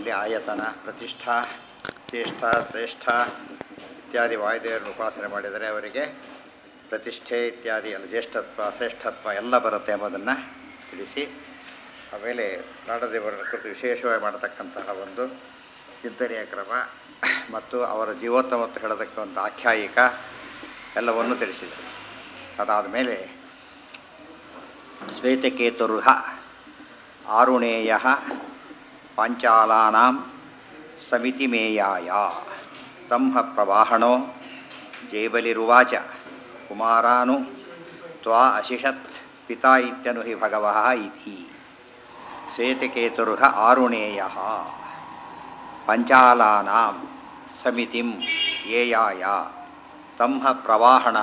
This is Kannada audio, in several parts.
ಅಲ್ಲಿ ಆಯತನ ಪ್ರತಿಷ್ಠಾ ಜ್ಯೇಷ್ಠ ಶ್ರೇಷ್ಠ ಇತ್ಯಾದಿ ವಾಯುದೇವರನ್ನು ಉಪಾಸನೆ ಮಾಡಿದರೆ ಅವರಿಗೆ ಪ್ರತಿಷ್ಠೆ ಇತ್ಯಾದಿ ಎಲ್ಲ ಜ್ಯೇಷ್ಠತ್ವ ಶ್ರೇಷ್ಠತ್ವ ಎಲ್ಲ ಬರುತ್ತೆ ಎಂಬುದನ್ನು ತಿಳಿಸಿ ಆಮೇಲೆ ನಾಡದೇವರನ್ನು ಕುರಿತು ವಿಶೇಷವಾಗಿ ಮಾಡತಕ್ಕಂತಹ ಒಂದು ಚಿಂತನೆಯ ಕ್ರಮ ಮತ್ತು ಅವರ ಜೀವೋತ್ತಮ ಮತ್ತು ಹೇಳೋದಕ್ಕೆ ಒಂದು ಆಖ್ಯಾಯಿಕ ಎಲ್ಲವನ್ನು ತಿಳಿಸಿದರು ಅದಾದ ಮೇಲೆ ಶ್ವೇತಕೇತುರ್ಹ ಆರುಣೇಯ ಪಾಂಚಾಲಾನಾಂ ಸಮಿತಿಮೇಯಾಯ ತಂಹ ಪ್ರವಾಹಣೋ ಜೈಬಲಿರುವಾಚ ಕುಮಾರಾನು ತ್ವಾ ಅಶಿಷತ್ ಪಿತಾ ಇತ್ಯನು ಹಿ ಭಗವಃ ಇತಿ ಶ್ವೇತಕೇತುರ್ಹ ಆರುಣೇಯ ಪಂಚಾಲಾನಾಂ ಸಮಿತಿಂ ಏಯಾಯ ತಂಹ ಪ್ರವಾಹಣ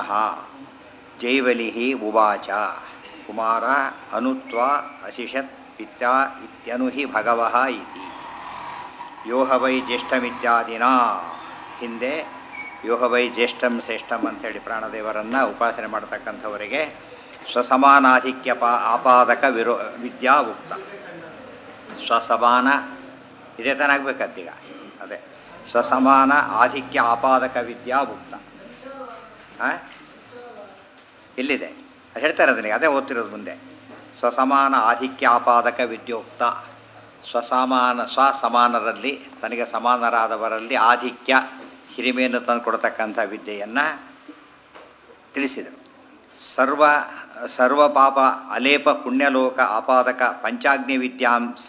ಜೈವಲಿ ಉವಾಚ ಕುಮಾರ ಅನುತ್ವ ಅಶಿಷತ್ ಪಿತ್ಯ ಇತ್ಯನು ಹಿ ಭಗವಃ ಇತಿ ಯೋಹ ವೈ ಜ್ಯೇಷ್ಠಮಿತ್ಯಾದಿನ ಹಿಂದೆ ಯೋಹ ವೈ ಜ್ಯೇಷ್ಠಂ ಶ್ರೇಷ್ಠಂ ಅಂಥೇಳಿ ಪ್ರಾಣದೇವರನ್ನು ಉಪಾಸನೆ ಮಾಡತಕ್ಕಂಥವರಿಗೆ ಸ್ವಸಮಾನಾಧಿಕ್ಯ ಪಾ ಆಪಾದಕ ವಿರೋ ವಿದ್ಯಾ ಉಕ್ತ ಸ್ವಸಮಾನ ಇದೇ ತನಾಗಬೇಕಂತೀಗ ಅದೇ ಸ್ವಸಮಾನ ಆಧಿಕ್ಯ ಆಪಾದಕ ವಿದ್ಯಾ ಉಕ್ತ ಹಾಂ ಎಲ್ಲಿದೆ ಅದು ಹೇಳ್ತಾರೆ ಅದನಿಗೆ ಅದೇ ಓದ್ತಿರೋದು ಮುಂದೆ ಸ್ವಸಮಾನ ಆಧಿಕ್ಯ ಆಪಾದಕ ವಿದ್ಯೋಕ್ತ ಸ್ವಸಮಾನ ಸ್ವಸಮಾನರಲ್ಲಿ ತನಗೆ ಸಮಾನರಾದವರಲ್ಲಿ ಆಧಿಕ್ಯ ಹಿರಿಮೆಯನ್ನು ತಂದು ಕೊಡತಕ್ಕಂಥ ವಿದ್ಯೆಯನ್ನು ತಿಳಿಸಿದರು ಸರ್ವ ಸರ್ವ ಪಾಪ ಅಲೇಪ ಪುಣ್ಯಲೋಕ ಆಪಾದಕ ಪಂಚಾಗ್ನಿ ವಿದ್ಯಾಂಸ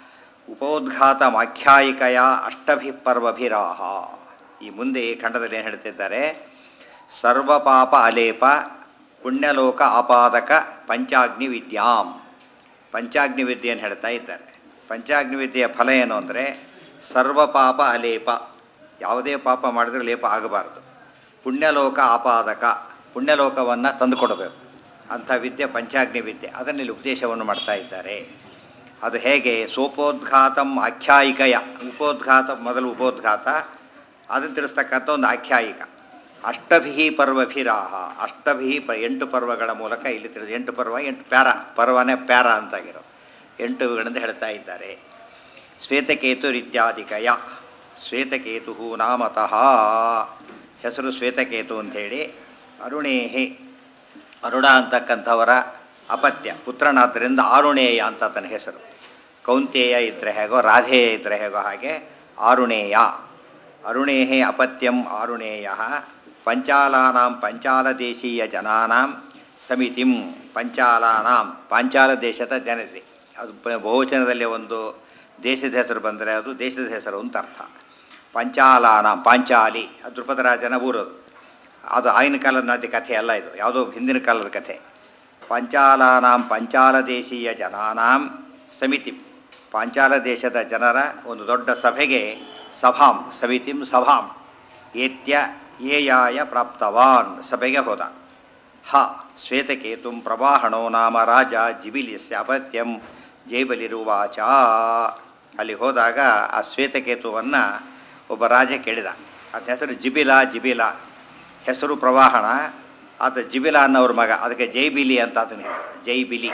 ಉಪೋದ್ಘಾತಮಾಖ್ಯಾಯಿಕೆಯ ಅಷ್ಟಭಿಪರ್ವಭಿರಾಹ ಈ ಮುಂದೆ ಈ ಖಂಡದಲ್ಲಿ ಏನು ಹೇಳ್ತಿದ್ದಾರೆ ಸರ್ವ ಪಾಪ ಅಲೇಪ ಪುಣ್ಯಲೋಕ ಆಪಾದಕ ಪಂಚಾಗ್ನಿ ವಿದ್ಯಾಂ ಪಂಚಾಗ್ನಿ ವಿದ್ಯೆಯನ್ನು ಹೇಳ್ತಾ ಇದ್ದಾರೆ ಪಂಚಾಗ್ನಿ ವಿದ್ಯೆಯ ಫಲ ಏನು ಅಂದರೆ ಸರ್ವ ಪಾಪ ಅಲೇಪ ಯಾವುದೇ ಪಾಪ ಮಾಡಿದ್ರೆ ಲೇಪ ಆಗಬಾರ್ದು ಪುಣ್ಯಲೋಕ ಆಪಾದಕ ಪುಣ್ಯಲೋಕವನ್ನು ತಂದುಕೊಡಬೇಕು ಅಂಥ ವಿದ್ಯೆ ಪಂಚಾಗ್ನಿ ವಿದ್ಯೆ ಅದನ್ನು ಇಲ್ಲಿ ಉಪದೇಶವನ್ನು ಮಾಡ್ತಾ ಇದ್ದಾರೆ ಅದು ಹೇಗೆ ಸೋಪೋದ್ಘಾತಂ ಆಖ್ಯಾಯಿಕೆಯ ಉಪೋದ್ಘಾತ ಮೊದಲು ಉಪೋದ್ಘಾತ ಅದನ್ನು ತಿಳಿಸ್ತಕ್ಕಂಥ ಒಂದು ಆಖ್ಯಾಯಿಕ ಅಷ್ಟಭಿ ಪರ್ವಭಿರಾಹ ಅಷ್ಟಭಿ ಪ ಎಂಟು ಪರ್ವಗಳ ಮೂಲಕ ಇಲ್ಲಿ ತಿಳಿದು ಎಂಟು ಪರ್ವ ಎಂಟು ಪ್ಯಾರ ಪರ್ವನೇ ಪ್ಯಾರ ಅಂತಾಗಿರೋ ಎಂಟುಗಳಿಂದ ಹೇಳ್ತಾ ಇದ್ದಾರೆ ಶ್ವೇತಕೇತು ಇತ್ಯಾದಿಕಯ ಶ್ವೇತಕೇತು ನಾಮತಃ ಹೆಸರು ಶ್ವೇತಕೇತು ಅಂಥೇಳಿ ಅರುಣೇಹಿ ಅರುಣ ಅಂತಕ್ಕಂಥವರ ಅಪತ್ಯ ಪುತ್ರನಾದ್ದರಿಂದ ಆರುಣೇಯ ಅಂತ ತನ್ನ ಹೆಸರು ಕೌಂತೇಯ ಇದ್ದರೆ ಹೇಗೋ ರಾಧೇಯ ಇದ್ದರೆ ಹೇಗೋ ಹಾಗೆ ಆರುಣೇಯ ಅರುಣೇಹೇ ಅಪತ್ಯಂ ಆರುಣೇಯ ಪಂಚಾಲಾನಾಂ ಪಂಚಾಲದೇಶೀಯ ಜನಾನಾಂ ಸಮಿತಿಂ ಪಂಚಾಲಾನಾಂ ಪಾಂಚಾಲ ದೇಶದ ಜನತೆ ಅದು ಬಹುವಚನದಲ್ಲಿ ಒಂದು ದೇಶದ ಹೆಸರು ಬಂದರೆ ಅದು ದೇಶದ ಹೆಸರು ಅಂತ ಅರ್ಥ ಪಂಚಾಲಾನಾಂ ಪಾಂಚಾಲಿ ಅದು ದೃಪದರಾಜನ ಊರದು ಅದು ಆಗಿನ ಕಾಲದ ನದಿ ಕಥೆ ಅಲ್ಲ ಇದು ಯಾವುದೋ ಹಿಂದಿನ ಕಾಲದ ಕಥೆ ಪಂಚಾಲಾನಾಂ ಪಂಚಾಲ ದೇಶೀಯ ಜನಾನಾಂ ಸಮಿತಿ ಪಾಂಚಾಲ ದೇಶದ ಜನರ ಒಂದು ದೊಡ್ಡ ಸಭೆಗೆ ಸಭಾಂ ಸಮಿತಿಂ ಸಭಾಂ ಏತ್ಯ ಏಯಾಯ ಪ್ರಾಪ್ತವಾನ್ ಸಭೆಗೆ ಹೋದ ಹ ಶ್ವೇತಕೇತುಂ ಪ್ರವಾಹಣೋ ನಾಮ ರಾಜ ಜಿಬಿಲಿಸ್ಯ ಅಪತ್ಯಂ ಜೈಬಲಿರುವಾಚ ಅಲ್ಲಿ ಹೋದಾಗ ಆ ಶ್ವೇತಕೇತುವನ್ನು ಒಬ್ಬ ರಾಜ ಕೇಳಿದ ಅದರ ಹೆಸರು ಜಿಬಿಲ ಜಿಬಿಲ ಹೆಸರು ಪ್ರವಾಹಣ ಆತ ಜಿಬಿಲ ಅನ್ನೋರ ಮಗ ಅದಕ್ಕೆ ಜೈಬಿಲಿ ಅಂತ ಆತನ ಹೆಸರು ಜೈಬಿಲಿ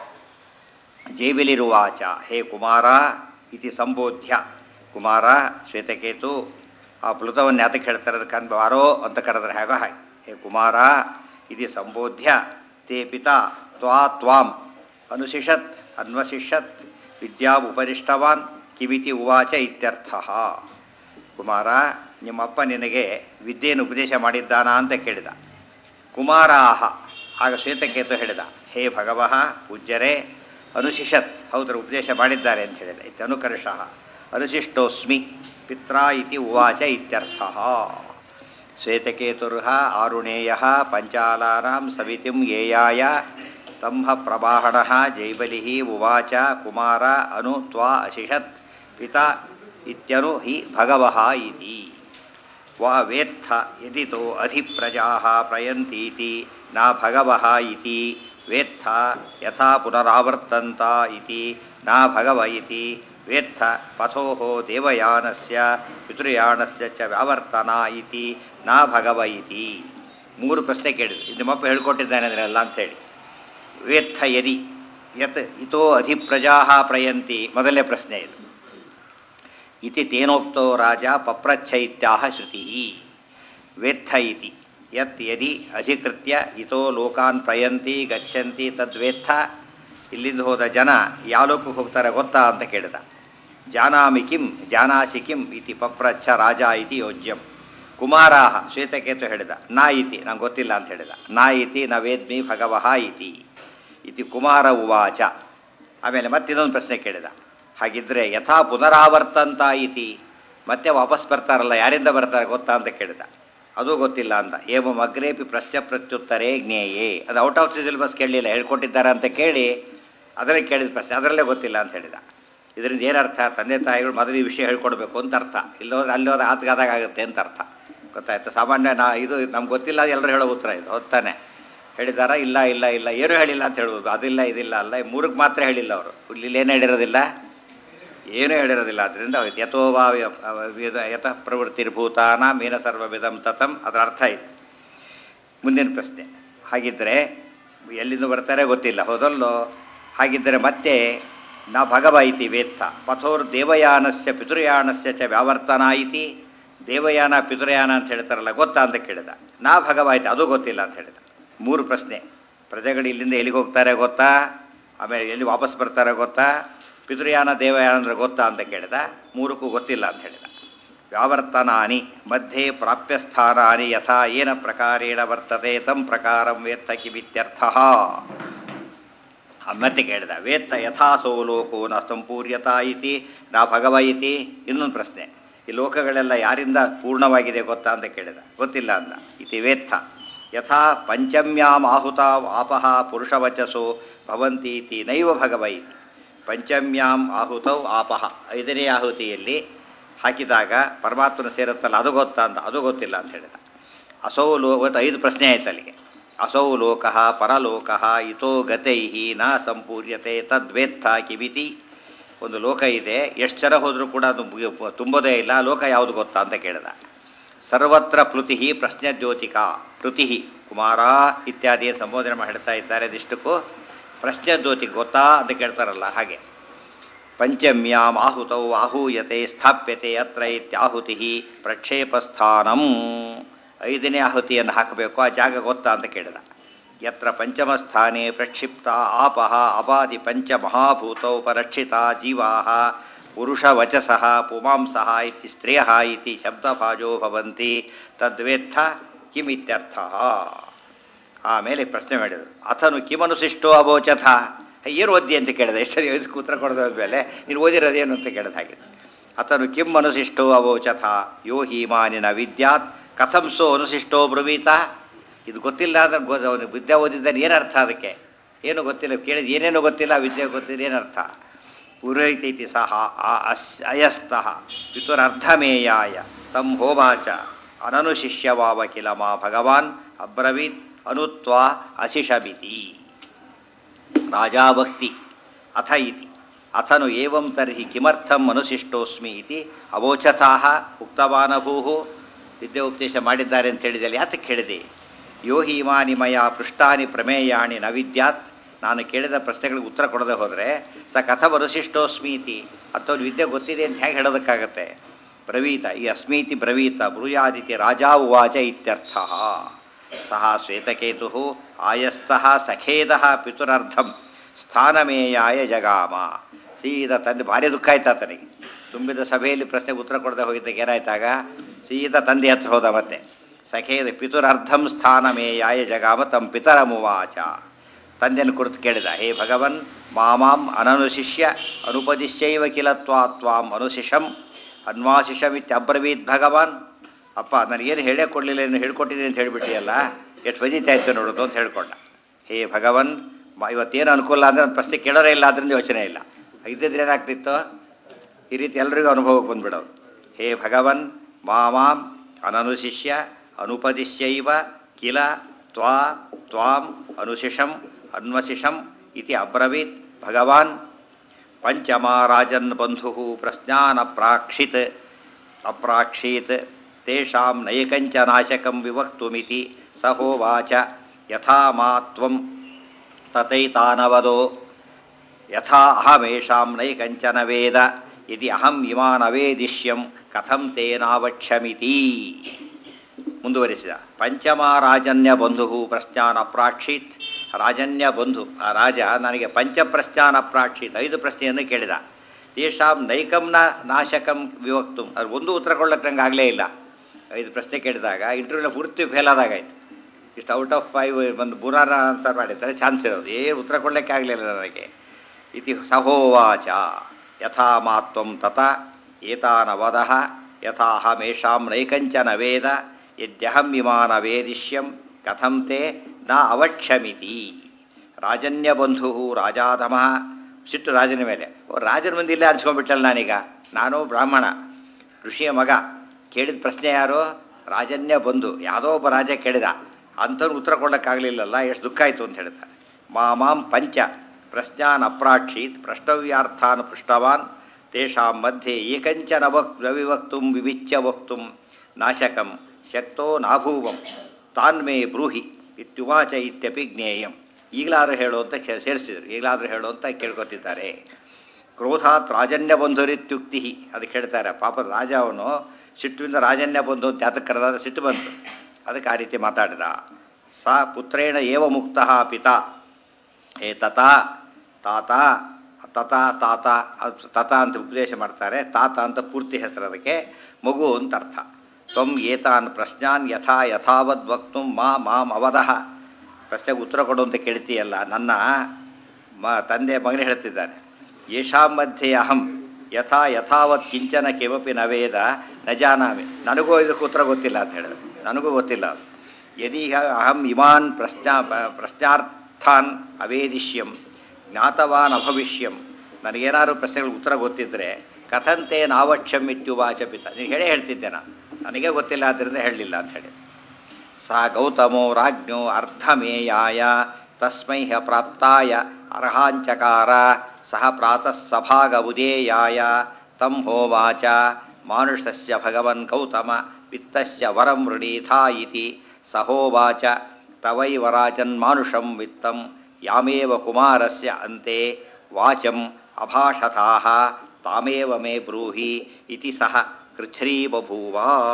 ಜೈಬಿಲಿರುವಾಚ ಹೇ ಕುಮಾರ ಇತಿ ಸಂಬೋಧ್ಯ ಕುಮಾರ ಶ್ವೇತಕೇತು ಆ ಪ್ಲುತವನ್ನು ಯಾತಕ್ಕೆ ಹೇಳ್ತಾರೆ ಅದಕ್ಕೆ ಅನ್ಬ ಬಾರೋ ಅಂತ ಕರೆದ್ರೆ ಹೇಗೋ ಹಾಗೆ ಹೇ ಕುಮಾರ ಇತಿ ಸಂಬೋಧ್ಯ ತೇ ಪಿತಾ ತ್ವಾ ತ್ವಾಂ ಅನುಶಿಷತ್ ಅನ್ವಶಿಷತ್ ವಿದ್ಯಾ ಉಪರಿಷ್ಟವಾನ್ ಕಿವಿತಿ ಉವಾಚ ಇತ್ಯರ್ಥ ಕುಮಾರ ನಿಮ್ಮಪ್ಪ ನಿನಗೆ ವಿದ್ಯೆಯನ್ನು ಉಪದೇಶ ಮಾಡಿದ್ದಾನಾ ಅಂತ ಕೇಳಿದ ಕುಮಾರಾಹ ಆಗ ಶ್ವೇತಕೇತು ಹೇಳಿದ ಹೇ ಭಗವಃ ಪೂಜ್ಯರೇ ಅನುಶಿಷತ್ ಹೌದರ ಉಪದೇಶ ಮಾಡಿದ್ದಾರೆ ಅಂತ ಹೇಳಿದ ಇತ್ಯ ಅನುಕರ್ಷ ಅನುಶಿಷ್ಟೋಸ್ಮಿ ಪಿತ್ರಾ ಇತಿ ಉವಾಚ ಇತ್ಯರ್ಥ ಶ್ವೇತಕೇತುರ್ಹ ಆರುಣೇಯ ಪಂಚಾಲಾನಾಂ ಸವಿತಿಂ ಏಯಾಯ ತಂಹ ಪ್ರವಾಹಣ ಜೈಬಲಿ ಉವಾಚ ಕುಮಾರ ಅನು ತ್ವಾ ಅಶಿಷತ್ ಪಿತಾ ಇತ್ಯನು ಹಿ ಭಗವಃ ಇತಿ ವಾ ವೇತ್ಥ ಯದಿತೋ ಅಧಿಪ್ರಜಾ ಪ್ರಯಂತೀತಿ ನ ಭಗವಃ ಇತಿ ವೇತ್ಥ ಯಥಾ ಪುನರಾವರ್ತಂತ ಇತಿ ನ ಭಗವ ಇತಿ ವೇತ್ಥ ಪಥೋ ದೇವಯಾನಸ್ಯ ಪಿತೃಯಾನಸ್ಯ ಚ ವ್ಯಾವರ್ತನ ಇತಿ ನ ಭಗವ ಇತಿ ಮೂರು ಪ್ರಶ್ನೆ ಕೇಳಿದ್ರು ಇದು ನಿಮ್ಮಪ್ಪ ಹೇಳ್ಕೊಟ್ಟಿದ್ದಾನೆ ಅಂದರೆ ಎಲ್ಲ ಅಂಥೇಳಿ ವೇತ್ಥ ಯದಿ ಯತ್ ಇತೋ ಅಧಿಪ್ರಜಾ ಪ್ರಯಂತಿ ಮೊದಲನೇ ಪ್ರಶ್ನೆ ಇದು ಇತಿ ತೇನೋಕ್ತೋ ರಾಜ ಪಪ್ರಚ್ಛ ಇತ್ಯಾಹ ಶ್ರುತಿ ವೇತ್ಥ ಇತಿ ಯತ್ ಯದಿ ಅಧಿಕೃತ್ಯ ಇತೋ ಲೋಕಾನ್ ಪ್ರಯಂತಿ ಗಚ್ಚಂತಿ ತದ್ವೇತ್ಥ ಇಲ್ಲಿಂದ ಹೋದ ಜನ ಯಾವ ಲೋಕಕ್ಕೆ ಹೋಗ್ತಾರೆ ಗೊತ್ತಾ ಅಂತ ಕೇಳಿದ ಜಾನಾಮಿ ಕಿಂ ಜಾನಾಸಿ ಕಿಂ ಇತಿ ಪಪ್ರಚ್ಛ ರಾಜ ಇತಿ ಯೋಜ್ಯಂ ಕುಮಾರಾಹ ಶ್ವೇತಕೇತು ಹೇಳಿದ ನಾ ಇತಿ ನಂಗೆ ಗೊತ್ತಿಲ್ಲ ಅಂತ ಹೇಳಿದ ನಾ ಇತಿ ನ ವೇದ್ಮಿ ಭಗವಹ ಇತಿ ಇತಿ ಕುಮಾರ ಉವಾಚ ಆಮೇಲೆ ಮತ್ತಿನ್ನೊಂದು ಪ್ರಶ್ನೆ ಕೇಳಿದ ಹಾಗಿದ್ರೆ ಯಥಾ ಪುನರಾವರ್ತಂತ ಇತಿ ಮತ್ತೆ ವಾಪಸ್ ಬರ್ತಾರಲ್ಲ ಯಾರಿಂದ ಬರ್ತಾರೆ ಗೊತ್ತಾ ಅಂತ ಕೇಳಿದ ಅದು ಗೊತ್ತಿಲ್ಲ ಅಂತ ಏವಂ ಅಗ್ರೇಪಿ ಪ್ರಶ್ನೆ ಪ್ರತ್ಯುತ್ತರೇ ಜ್ಞೇಯೇ ಅದು ಔಟ್ ಆಫ್ ಸಿಲೆಬಸ್ ಕೇಳಲಿಲ್ಲ ಹೇಳ್ಕೊಟ್ಟಿದ್ದಾರೆ ಅಂತ ಕೇಳಿ ಅದರಲ್ಲಿ ಕೇಳಿದ ಪ್ರಶ್ನೆ ಅದರಲ್ಲೇ ಗೊತ್ತಿಲ್ಲ ಅಂತ ಹೇಳಿದ ಇದರಿಂದ ಏನರ್ಥ ತಂದೆ ತಾಯಿಗಳು ಮೊದಲು ಈ ವಿಷಯ ಹೇಳ್ಕೊಡ್ಬೇಕು ಅಂತ ಅರ್ಥ ಇಲ್ಲೋದ್ರೆ ಅಲ್ಲಿ ಹೋದ್ರೆ ಆತ್ಗಾದಾಗ ಆಗುತ್ತೆ ಅಂತ ಅರ್ಥ ಗೊತ್ತಾಯ್ತು ಸಾಮಾನ್ಯ ನಾ ಇದು ನಮ್ಗೆ ಗೊತ್ತಿಲ್ಲ ಎಲ್ಲರೂ ಹೇಳೋ ಉತ್ತರ ಇದು ಹೊತ್ತಾನೆ ಹೇಳಿದಾರ ಇಲ್ಲ ಇಲ್ಲ ಇಲ್ಲ ಏನೂ ಹೇಳಿಲ್ಲ ಅಂತ ಹೇಳ್ಬೋದು ಅದಿಲ್ಲ ಇದಿಲ್ಲ ಅಲ್ಲ ಈ ಮೂರಕ್ಕೆ ಮಾತ್ರ ಹೇಳಿಲ್ಲ ಅವರು ಇಲ್ಲಿ ಏನು ಹೇಳಿರೋದಿಲ್ಲ ಏನೂ ಹೇಳಿರೋದಿಲ್ಲ ಅದರಿಂದ ಯಥೋವಾ ಯತಃ ಪ್ರವೃತ್ತಿರ್ಭೂತಾನ ಮೀನ ಸರ್ವವಿಧಂ ತತಂ ಅದರ ಅರ್ಥ ಇದೆ ಮುಂದಿನ ಪ್ರಶ್ನೆ ಹಾಗಿದ್ದರೆ ಎಲ್ಲಿಂದ ಬರ್ತಾರೆ ಗೊತ್ತಿಲ್ಲ ಹೌದಲ್ಲೋ ಹಾಗಿದ್ದರೆ ಮತ್ತೆ ನಾ ಭಗವ ಇತಿ ವೇತ್ತ ಪಥೋರ್ ದೇವಯಾನಸ್ಯ ಪಿತೃಯಾನಸ್ಯ ಚ ವ್ಯಾವರ್ತನ ಇತಿ ದೇವಯಾನ ಪಿತೃಯಾನ ಅಂತ ಹೇಳ್ತಾರಲ್ಲ ಗೊತ್ತಾ ಅಂತ ಕೇಳಿದ ನಾ ಭಗವ ಐತಿ ಅದು ಗೊತ್ತಿಲ್ಲ ಅಂತ ಹೇಳಿದ ಮೂರು ಪ್ರಶ್ನೆ ಪ್ರಜೆಗಳು ಇಲ್ಲಿಂದ ಎಲ್ಲಿಗೆ ಹೋಗ್ತಾರೆ ಗೊತ್ತಾ ಆಮೇಲೆ ಎಲ್ಲಿ ವಾಪಸ್ ಬರ್ತಾರೆ ಗೊತ್ತಾ ಪಿತೃಯಾನ ದೇವಯಾನ ಅಂದ್ರೆ ಗೊತ್ತಾ ಅಂತ ಕೇಳಿದ ಮೂರಕ್ಕೂ ಗೊತ್ತಿಲ್ಲ ಅಂತ ಹೇಳಿದ ವ್ಯಾವರ್ತನಾನಿ ಮಧ್ಯೆ ಪ್ರಾಪ್ಯಸ್ಥಾನಾನಿ ಯಥಾ ಏನ ಪ್ರಕಾರೇಣ ವರ್ತತೆ ತಂ ಪ್ರಕಾರಂ ವೇತ್ತ ಕಿಮಿತ್ಯರ್ಥ ಮತ್ತೆ ಕೇಳಿದ ವೇತ್ತ ಯಥಾಸೋ ಲೋಕೋ ನ ಸಂಪೂರ್ಯತಾ ಇತಿ ನಾ ಭಗವ ಇತಿ ಇನ್ನೊಂದು ಪ್ರಶ್ನೆ ಈ ಲೋಕಗಳೆಲ್ಲ ಯಾರಿಂದ ಪೂರ್ಣವಾಗಿದೆ ಗೊತ್ತಾ ಅಂತ ಕೇಳಿದ ಗೊತ್ತಿಲ್ಲ ಅಂದ ಇತಿ ವೇತ್ತ ಯಥಾ ಪಂಚಮ್ಯಾಂ ಆಹುತ ಆಪಹ ಪುರುಷವಚಸೋ ಭವಂತಿ ಇತಿ ನೈವ ಭಗವ ಇತಿ ಪಂಚಮ್ಯಾಂ ಆಹುತೌ ಆಪಹ ಐದನೇ ಆಹುತಿಯಲ್ಲಿ ಹಾಕಿದಾಗ ಪರಮಾತ್ಮನ ಸೇರುತ್ತಲ್ಲ ಅದು ಗೊತ್ತಾ ಅಂತ ಅದು ಗೊತ್ತಿಲ್ಲ ಅಂತ ಹೇಳಿದ ಅಸೌ ಲೋ ಒಟ್ಟು ಐದು ಪ್ರಶ್ನೆ ಆಯ್ತು ಅಲ್ಲಿಗೆ ಅಸೌ ಲೋಕ ಪರಲೋಕ ಇತೋ ಗತೈ ನ ಸಂಪೂರ್ಯತೆ ತದ್ವೇತ್ತ ಕಿಮಿತಿ ಒಂದು ಲೋಕ ಇದೆ ಎಷ್ಟು ಜನ ಹೋದರೂ ಕೂಡ ಅದು ಮುಗಿ- ತುಂಬೋದೇ ಇಲ್ಲ ಲೋಕ ಯಾವುದು ಗೊತ್ತಾ ಅಂತ ಕೇಳಿದ ಸರ್ವತ್ರ ಪ್ಲುತಿ ಪ್ರಶ್ನೆ ದ್ಯೋತಿಕಾ ಪ್ಲುತಿ ಕುಮಾರ ಇತ್ಯಾದಿ ಸಂಬೋಧನೆ ಮಾಡಿ ಹೇಳ್ತಾ ಇದ್ದಾರೆ ಇದಿಷ್ಟಕ್ಕೂ ಪ್ರಶ್ನೆ ದ್ಯೋತಿಕ ಗೊತ್ತಾ ಅಂತ ಕೇಳ್ತಾರಲ್ಲ ಹಾಗೆ ಪಂಚಮ್ಯಾಂ ಆಹುತೌ ಆಹೂಯತೆ ಸ್ಥಾಪ್ಯತೆ ಅತ್ರ ಇತ್ಯಾಹುತಿ ಪ್ರಕ್ಷೇಪಸ್ಥಾನಂ ಐದನೇ ಆಹುತಿಯನ್ನು ಹಾಕಬೇಕು ಆ ಜಾಗ ಗೊತ್ತಾ ಅಂತ ಕೇಳಿದ ಯತ್ರ ಪಂಚಮ ಸ್ಥಾನೇ ಪ್ರಕ್ಷಿಪ್ತ ಆಪಹ ಅಪಾದಿ ಪಂಚಮಹಾಭೂತೌ ಪರಕ್ಷಿತ ಜೀವಾ ಪುರುಷವಚಸಃ ಪುಮಾಂಸಃ ಇತಿ ಸ್ತ್ರಿಯಃ ಇತಿ ಶಬ್ದಭಾಜೋ ಭವಂತಿ ತದ್ವೇತ್ಥ ಕಿಮಿತ್ಯರ್ಥಃ ಆಮೇಲೆ ಪ್ರಶ್ನೆ ಮಾಡಿದರು ಅಥನು ಕಿಮನುಶಿಷ್ಟೋ ಅಬೋಚಥ ಏನು ಓದಿ ಅಂತ ಕೇಳಿದೆ ಎಷ್ಟು ಇದಕ್ಕೆ ಉತ್ತರ ಕೊಡದ ಮೇಲೆ ನೀನು ಓದಿರೋದೇನು ಅಂತ ಕೇಳಿದ ಹಾಗೆ ಅಥನು ಕಿಮ್ ಅನುಶಿಷ್ಟೋ ಅಬೋಚಥ ಯೋ ಹೀಮಾನಿನ ವಿದ್ಯಾತ್ ಕಥಂ ಸೋ ಅನುಶಿಷ್ಟೋ ಬ್ರವೀತ ಇದು ಗೊತ್ತಿಲ್ಲ ಅಂದ್ರೆ ಗೊ ಅವನು ವಿದ್ಯೆ ಓದಿದ್ದಾನೆ ಏನು ಅರ್ಥ ಅದಕ್ಕೆ ಏನು ಗೊತ್ತಿಲ್ಲ ಕೇಳಿದ ಏನೇನು ಗೊತ್ತಿಲ್ಲ ವಿದ್ಯೆ ಗೊತ್ತಿಲ್ಲ ಏನರ್ಥ ಪುರೋಹಿತೈತಿ ಸಹ ಆ ಅಸ್ ಅಯಸ್ತಃ ಪಿತುರರ್ಧಮೇಯಾಯ ತಂ ಹೋವಾಚ ಅನನುಶಿಷ್ಯವಾವ ಕಿಲ ಮಾ ಭಗವಾನ್ ಅಬ್ರವೀತ್ ಅನುತ್ವಾ ಅಶಿಷಬಿತಿ ರಾಜಾಭಕ್ತಿ ಅಥ ಇತಿ ಅಥನು ಏವಂ ತರ್ಹಿ ಕಿಮರ್ಥಂ ಅನುಶಿಷ್ಟೋಸ್ಮಿ ಇತಿ ಅವೋಚಥಾಹ ಉಕ್ತವಾನಭೂಃ ವಿದ್ಯೆ ಉಪದೇಶ ಮಾಡಿದ್ದಾರೆ ಅಂತ ಹೇಳಿದಲ್ಲಿ ಯಾತಕ್ಕೆ ಹೇಳಿದೆ ಯೋ ಹಿ ಇಮಾನಿ ಮಯ ಪೃಷ್ಟಾನಿ ಪ್ರಮೇಯಾಣಿ ನ ವಿದ್ಯಾತ್ ನಾನು ಕೇಳಿದ ಪ್ರಶ್ನೆಗಳಿಗೆ ಉತ್ತರ ಕೊಡದೆ ಹೋದರೆ ಸ ಕಥಂ ಅನುಶಿಷ್ಟೋಸ್ಮಿ ಇತಿ ಅಥವಾ ವಿದ್ಯೆ ಗೊತ್ತಿದೆ ಅಂತ ಹೇಗೆ ಹೇಳೋದಕ್ಕಾಗತ್ತೆ ಬ್ರವೀತ ಈ ಅಸ್ಮೀತಿ ಬ್ರವೀತ ಬ್ರೂಯಾದಿತಿ ರಾಜಾ ಉವಾಚ ಇತ್ಯರ್ಥ ಸಹ ಶ್ವೇತಕೇತು ಆಯಸ್ತಃ ಸಖೇದ ಪಿತುರರ್ಧಂ ಸ್ಥಾನಮೇಯಾಯ ಜಗಾಮ ಸೀದಾ ತಂದೆ ಭಾರಿ ದುಃಖ ಆಯ್ತು ಆತನಿಗೆ ತುಂಬಿದ ಸಭೆಯಲ್ಲಿ ಪ್ರಶ್ನೆಗೆ ಉತ್ತರ ಕೊಡದೆ ಹೋಗಿದ್ದಕ್ಕೆ ಏನಾಯ್ತಾಗ ಸೀದಾ ತಂದೆ ಹತ್ರ ಹೋದ ಮತ್ತೆ ಸಖೇದ ಪಿತುರರ್ಧಂ ಸ್ಥಾನಮೇಯಾಯ ಜಗಾಮ ತಂ ಪಿತರಮುವಾಚ ತಂದೆಯನ್ನು ಕುರಿತು ಕೇಳಿದ ಹೇ ಭಗವನ್ ಮಾಮಾಂ ಅನನುಶಿಷ್ಯ ಅನುಪದಿಶ್ಯೈವ ಕಿಲ ತ್ವಾ ತ್ವಾಂ ಅನುಶಿಷಂ ಅನ್ವಾಶಿಷಮಿತ್ಯಬ್ರವೀತ್ ಭಗವಾನ್ ಅಪ್ಪ ನನಗೇನು ಹೇಳೇ ಕೊಡಲಿಲ್ಲ ಏನು ಹೇಳ್ಕೊಟ್ಟಿದ್ದೀನಿ ಅಂತ ಹೇಳಿಬಿಟ್ಟಿಯಲ್ಲ ಎಷ್ಟು ಫಜಿತಾ ಇತ್ತು ನೋಡೋದು ಅಂತ ಹೇಳ್ಕೊಂಡ ಹೇ ಭಗವನ್ ಮ- ಇವತ್ತೇನು ಅನುಕೂಲ ಅಂದರೆ ನನ್ನ ಪ್ರಶ್ನೆ ಕೇಳೋರೇ ಇಲ್ಲ ಅದರಿಂದ ಯೋಚನೆ ಇಲ್ಲ ಇದ್ದಿದ್ರೆ ಏನಾಗ್ತಿತ್ತು ಈ ರೀತಿ ಎಲ್ರಿಗೂ ಅನುಭವಕ್ಕೆ ಬಂದ್ಬಿಡೋದು ಹೇ ಭಗವನ್ ಮಾಮಾಂ ಅನನುಶಿಷ್ಯ ಅನುಪದಿಶ್ಯೈವ ಕಿಲ ತ್ವಾ ತ್ವಾಂ ಅನುಶಿಷಂ ಅನ್ವಶಿಷಂ ಇತಿ ಅಬ್ರವೀತ್ ಭಗವಾನ್ ಪಂಚಮ ರಾಜನ್ ಬಂಧು ಪ್ರಶ್ನಾನ್ ಅಪ್ರಾಕ್ಷಿತ್ ಅಪ್ರಾಕ್ಷೀತ್ ತೇಷಾಂ ನೈಕಂಚ ನಾಶಕಂ ವಿವಕ್ತುಮಿತಿ ಸಹೋವಾಚ ಯಥಾ ಮಾ ತ್ವಂ ತಥೈತಾನವದೋ ಯಥಾ ಅಹಮೇಷಾಂ ನೈಕಂಚನ ವೇದ ಯದಿ ಅಹಂ ಇಮಾನ್ ಅವೇದಿಷ್ಯಂ ಕಥಂ ತೇನಾವಕ್ಷ್ಯಮಿತಿ ಮುಂದುವರಿಸಿದ ಪಂಚಮ ರಾಜನ್ಯ ಬಂಧು ಪ್ರಶ್ನಾನ್ ಅಪ್ರಾಕ್ಷಿತ್ ರಾಜನ್ಯ ಬಂಧು ಆ ರಾಜ ನನಗೆ ಪಂಚಪ್ರಶ್ನಾನ್ ಅಪ್ರಾಕ್ಷಿತ್ ಐದು ಪ್ರಶ್ನೆಯನ್ನು ಕೇಳಿದ ತೇಷಾಂ ನೈಕಂನ ನಾಶಕಂ ವಿವಕ್ತು ಅದು ಒಂದು ಉತ್ತರ ಕೊಡ್ಲಿಕ್ಕೆ ನಂಗೆ ಆಗಲೇ ಇಲ್ಲ ಐದು ಪ್ರಶ್ನೆ ಕೇಳಿದಾಗ ಇಂಟರ್ವ್ಯೂನ ಪೂರ್ತಿ ಫೇಲ್ ಆದಾಗಾಯ್ತು ಇಷ್ಟು ಔಟ್ ಆಫ್ ಫೈವ್ ಒಂದು ಬುರಾನ ಆನ್ಸರ್ ಮಾಡಿದ್ದಾರೆ ಚಾನ್ಸ್ ಇರೋದು ಏನು ಉತ್ತರ ಕೊಡಲಿಕ್ಕೆ ಆಗಲಿಲ್ಲ ನನಗೆ ಇತಿ ಸಹೋವಾಚ ಯಥಾ ಮಾತ್ವಂ ತತ ಏತಾನವದಃ ಯಥಾಹಮೇಷಾಂ ನೈಕಂಚನ ವೇದ ಯದ್ಯಹಂ ವಿಮಾನ ವೇದಿಷ್ಯಂ ಕಥಂ ತೇ ನ ಅವಕ್ಷಮಿತಿ ರಾಜನ್ಯ ಬಂಧು ರಾಜಾಧಮಃ ಸಿಟ್ಟು ರಾಜನ ಮೇಲೆ ಓ ರಾಜನ ಮುಂದೆ ಇಲ್ಲೇ ಅನ್ಸ್ಕೊಂಡ್ಬಿಟ್ಟಲ್ಲ ನಾನೀಗ ನಾನು ಬ್ರಾಹ್ಮಣ ಋಷಿಯ ಮಗ ಕೇಳಿದ ಪ್ರಶ್ನೆ ಯಾರು ರಾಜನ್ಯ ಬಂಧು ಯಾವುದೋ ಒಬ್ಬ ರಾಜ ಕೇಳಿದ ಅಂಥವ್ರು ಉತ್ತರ ಕೊಡೋಕ್ಕಾಗಲಿಲ್ಲಲ್ಲ ಎಷ್ಟು ದುಃಖ ಆಯಿತು ಅಂತ ಹೇಳ್ತಾರೆ ಮಾಮಾಂ ಪಂಚ ಪ್ರಶ್ನಾನ್ ಅಪ್ರಾಕ್ಷೀತ್ ಪ್ರಷ್ಟವ್ಯಾರ್ಥಾನ್ ಪೃಷ್ಟವಾನ್ ತೇಷಾಂ ಮಧ್ಯೆ ಏಕಂಚನ ವಕ್ ರವಿವಕ್ತುಂ ವಿವಿಚ್ಯ ವಕ್ತುಂ ನಾಶಕಂ ಶಕ್ತೋ ನಾಭೂವಂ ತಾನ್ಮೇ ಬ್ರೂಹಿ ಇತ್ಯುವಾಚ ಇತ್ಯಪಿ ಜ್ಞೇಯಂ ಈಗಲಾದರೂ ಹೇಳು ಅಂತ ಕೇ- ಸೇರಿಸಿದರು ಈಗಲಾದರೂ ಹೇಳು ಅಂತ ಕೇಳ್ಕೊತಿದ್ದಾರೆ ಕ್ರೋಧಾತ್ ರಾಜನ್ಯ ಬಂಧುರಿತ್ಯುಕ್ತಿ ಅದಕ್ಕೆ ಹೇಳ್ತಾರೆ ಪಾಪ ರಾಜ ಅವನು ಸಿಟ್ಟಿನಿಂದ ರಾಜನ್ಯ ಬಂಧು ಅಂತ ಯಾತಕ್ಕೆ ಕರೆದಾದ್ರೆ ಸಿಟ್ಟು ಬಂತು ಅದಕ್ಕೆ ಆ ರೀತಿ ಮಾತಾಡಿದ ಸಾ ಪುತ್ರೇಣ ಏವ ಮುಕ್ತ ಪಿತಾ ಏ ತತ ತಾತ ತತ ತಾತ ಅದು ತತ ಅಂತ ಉಪದೇಶ ಮಾಡ್ತಾರೆ ತಾತ ಅಂತ ಪೂರ್ತಿ ಹೆಸರು ಅದಕ್ಕೆ ಮಗು ಅಂತ ಅರ್ಥ ತ್ವಂ ಏತಾನ್ ಪ್ರಶ್ನಾನ್ ಯಥಾ ಯಥಾವದ್ ವಕ್ತು ಮಾ ಮಾಂ ಅವದಹ ಪ್ರಶ್ನೆಗೆ ಉತ್ತರ ಕೊಡು ಅಂತ ಕೇಳ್ತೀಯಲ್ಲ ನನ್ನ ಮ ತಂದೆ ಮಗನೇ ಹೇಳ್ತಿದ್ದಾನೆ ಯೇಷಾಂ ಮಧ್ಯೆ ಅಹಂ ಯಥಾ ಯಥಾವತ್ ಕಿಂಚನ ಕಿಮಪಿ ನವೇದ ನ ಜಾನಾಮಿ ನನಗೂ ಇದಕ್ಕೆ ಉತ್ತರ ಗೊತ್ತಿಲ್ಲ ಅಂತ ಹೇಳಿದ್ರು ನನಗೂ ಗೊತ್ತಿಲ್ಲ ಅದು ಯದೀಹ ಅಹಂ ಇಮಾನ್ ಪ್ರಶ್ನಾ ಪ್ರಶ್ನಾರ್ಥಾನ್ ಅವೇದಿಷ್ಯಂ ಜ್ಞಾತವಾನ್ ಅಭವಿಷ್ಯಂ ನನಗೇನಾದ್ರು ಪ್ರಶ್ನೆಗಳಿಗೆ ಉತ್ತರ ಗೊತ್ತಿದ್ದರೆ ಕಥಂತೆ ನಾವಕ್ಷಂ ಇತ್ಯುವಾಚ ಪಿತ ನೀವು ಹೇಳೇ ಹೇಳ್ತಿದ್ದೆ ನಾನು ನನಗೆ ಗೊತ್ತಿಲ್ಲ ಆದ್ದರಿಂದ ಹೇಳಲಿಲ್ಲ ಅಂತ ಹೇಳಿ ಸ ಗೌತಮೋ ರಾಜ್ಞೋ ಅರ್ಧಮೇಯಾಯ ತಸ್ಮೈ ಹ ಪ್ರಾಪ್ತಾಯ ಅರ್ಹಾಂಚಕಾರ ಸಹ ಪ್ರಾತಃ ಸಭಾಗ ಉದೇಯಾಯ ತಂ ಹೋವಾಚ ಮಾನುಷಸ್ಯ ಭಗವನ್ ಗೌತಮ ವಿತ್ತಸ್ಯ ವರಂ ವೃಣೀಥಾ ಇತಿ ಸಹೋವಾಚ ತವೈವ ರಾಜನ್ ಮಾನುಷಂ ವಿತ್ತಂ ಯಾಮೇವ ಕುಮಾರಸ್ಯ ಅಂತೆ ವಾಚಂ ಅಭಾಷಥಾಃ ತಾಮೇವ ಮೇ ಬ್ರೂಹಿ ಇತಿ ಸಹ ಕೃಚ್ಛ್ರೀ ಬಭೂವ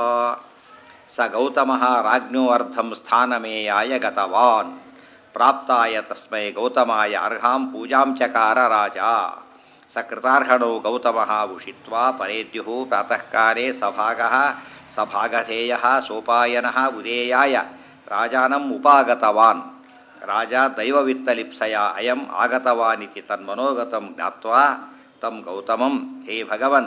ಸ ಗೌತಮಃ ರಾಜ್ಞೋ ಅರ್ಧಂ ಸ್ಥಾನಮೇಯಾಯ ಗತವಾನ್ ಪ್ರಾಪ್ತಾಯ ತಸ್ಮೈ ಗೌತಮಾಯ ಅರ್ಹಾಂ ಪೂಜಾಂ ಚಕಾರ ರಾಜ ಸ ಕೃತಾರ್ಹಣೋ ಗೌತಮಃ ಉಷಿತ್ವಾ ಪರೇದ್ಯುಃ ಪ್ರಾತಃ ಕಾಲೇ ಸಭಾಗಃ ಸಭಾಗಧೇಯಃ ಸೋಪಾಯನಃ ಉದೇಯಾಯ ರಾಜಾನಂ ಉಪಾಗತವಾನ್ ರಾಜ ದೈವವಿತ್ತಲಿಪ್ಸಯ ಅಯಂ ಆಗತವಾನಿತಿ ತನ್ಮನೋಗತಂ ಜ್ಞಾತ್ವಾ ತಂ ಗೌತಮಂ ಹೇ ಭಗವನ್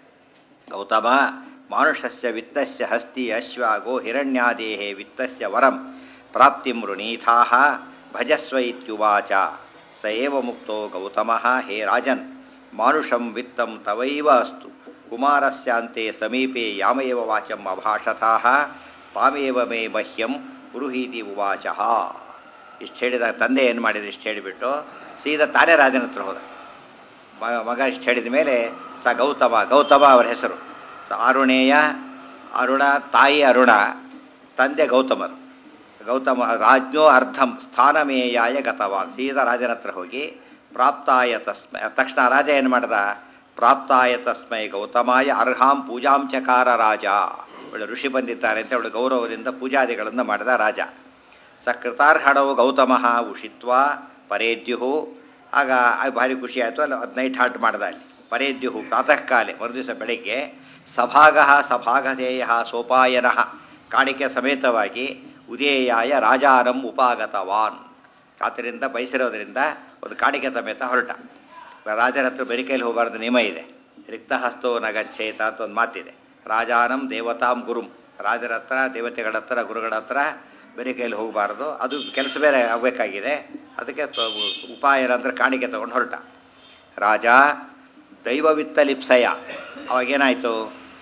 ಗೌತಮ ಮಾನುಷಸ್ಯ ವಿತ್ತಸ್ಯ ಹಸ್ತಿ ಅಶ್ವ ಗೋ ಹಿರಣ್ಯಾದೇಹೇ ವಿತ್ತಸ್ಯ ವರಂ ಪ್ರಾಪ್ತಿಂ ವೃಣೀಥಾಃ ಭಜಸ್ವ ಇತ್ಯುವಾಚ ಸ ಏವ ಮುಕ್ತೋ ಗೌತಮಃ ಹೇ ರಾಜನ್ ಮಾನುಷಂ ವಿತ್ತಂ ತವೈವ ಅಸ್ತು ಕುಮಾರಸ್ಯಾಂತೆ ಸಮೀಪೆ ಯಾಮೇವ ವಾಚಂ ಅಭಾಷಥಾಃ ತಾಮೇವ ಮೇ ಮಹ್ಯಂ ಪುರುಹೀತಿ ಉವಾಚ ಇಷ್ಟು ಹೇಳಿದ ತಂದೆ ಏನು ಮಾಡಿದ್ರು ಇಷ್ಟು ಹೇಳಿಬಿಟ್ಟು ಸೀದಾ ತಾನೇ ರಾಜನ ಹತ್ರ ಹೋದ ಮಗ ಮಗ ಇಷ್ಟು ಹೇಳಿದ ಮೇಲೆ ಸ ಗೌತಮ ಗೌತಮ ಅವರ ಹೆಸರು ಸ ಅರುಣೇಯ ಅರುಣ ತಾಯಿ ಅರುಣ ತಂದೆ ಗೌತಮರು ಗೌತಮ ರಾಜ್ಞೋ ಅರ್ಧಂ ಸ್ಥಾನಮೇಯಾಯ ಗತವಾನ್ ಸೀದಾ ರಾಜನ ಹತ್ರ ಹೋಗಿ ಪ್ರಾಪ್ತಾಯ ತಸ್ಮೈ ತಕ್ಷಣ ರಾಜ ಏನು ಮಾಡ್ದ ಪ್ರಾಪ್ತಾಯ ತಸ್ಮೈ ಗೌತಮಾಯ ಅರ್ಹಾಂ ಪೂಜಾಂ ಚಕಾರ ರಾಜ ಒಳ್ಳೆ ಋಷಿ ಬಂದಿದ್ದಾರೆ ಅಂತ ಅವಳು ಗೌರವದಿಂದ ಪೂಜಾದಿಗಳನ್ನು ಮಾಡಿದ ರಾಜ ಸಕೃತಾರ್ಹಣವು ಗೌತಮ ಉಷಿತ್ವ ಪರೇದ್ಯು ಆಗ ಆ ಭಾರಿ ಖುಷಿ ಆಯಿತು ಅಲ್ಲಿ ಅದು ನೈಟ್ ಹಾಲ್ಟ್ ಮಾಡ್ದ ಅಲ್ಲಿ ಪರೇದ್ಯು ಪ್ರಾತಃ ಕಾಲೆ ಮರುದಿವಸ ಬೆಳಗ್ಗೆ ಸಭಾಗ ಸಭಾಗಧೇಯ ಸೋಪಾಯನ ಕಾಣಿಕೆ ಸಮೇತವಾಗಿ ಉದೇಯಾಯ ರಾಜಾನಂ ಉಪಾಗತವಾನ್ ಆದ್ದರಿಂದ ಬಯಸಿರೋದ್ರಿಂದ ಒಂದು ಕಾಣಿಕೆ ಸಮೇತ ಹೊರಟ ರಾಜರ ಹತ್ರ ಬರಿ ಕೈಲಿ ಹೋಗಬಾರ್ದು ನಿಯಮ ಇದೆ ರಿಕ್ತಹಸ್ತೋ ನಗಚ್ಛೇತ ಅಂತ ಒಂದು ಮಾತಿದೆ ರಾಜಾನಂ ದೇವತಾಂ ಗುರುಂ ರಾಜರ ಹತ್ರ ದೇವತೆಗಳ ಹತ್ರ ಗುರುಗಳ ಹತ್ರ ಬರಿ ಕೈಲಿ ಹೋಗಬಾರ್ದು ಅದು ಕೆಲಸ ಬೇರೆ ಆಗಬೇಕಾಗಿದೆ ಅದಕ್ಕೆ ತ- ಉಪಾಯನ ಅಂದರೆ ಕಾಣಿಕೆ ತಗೊಂಡು ಹೊರಟ ರಾಜ ದೈವವಿತ್ತಲಿಪ್ಸಯ ಅವಾಗೇನಾಯಿತು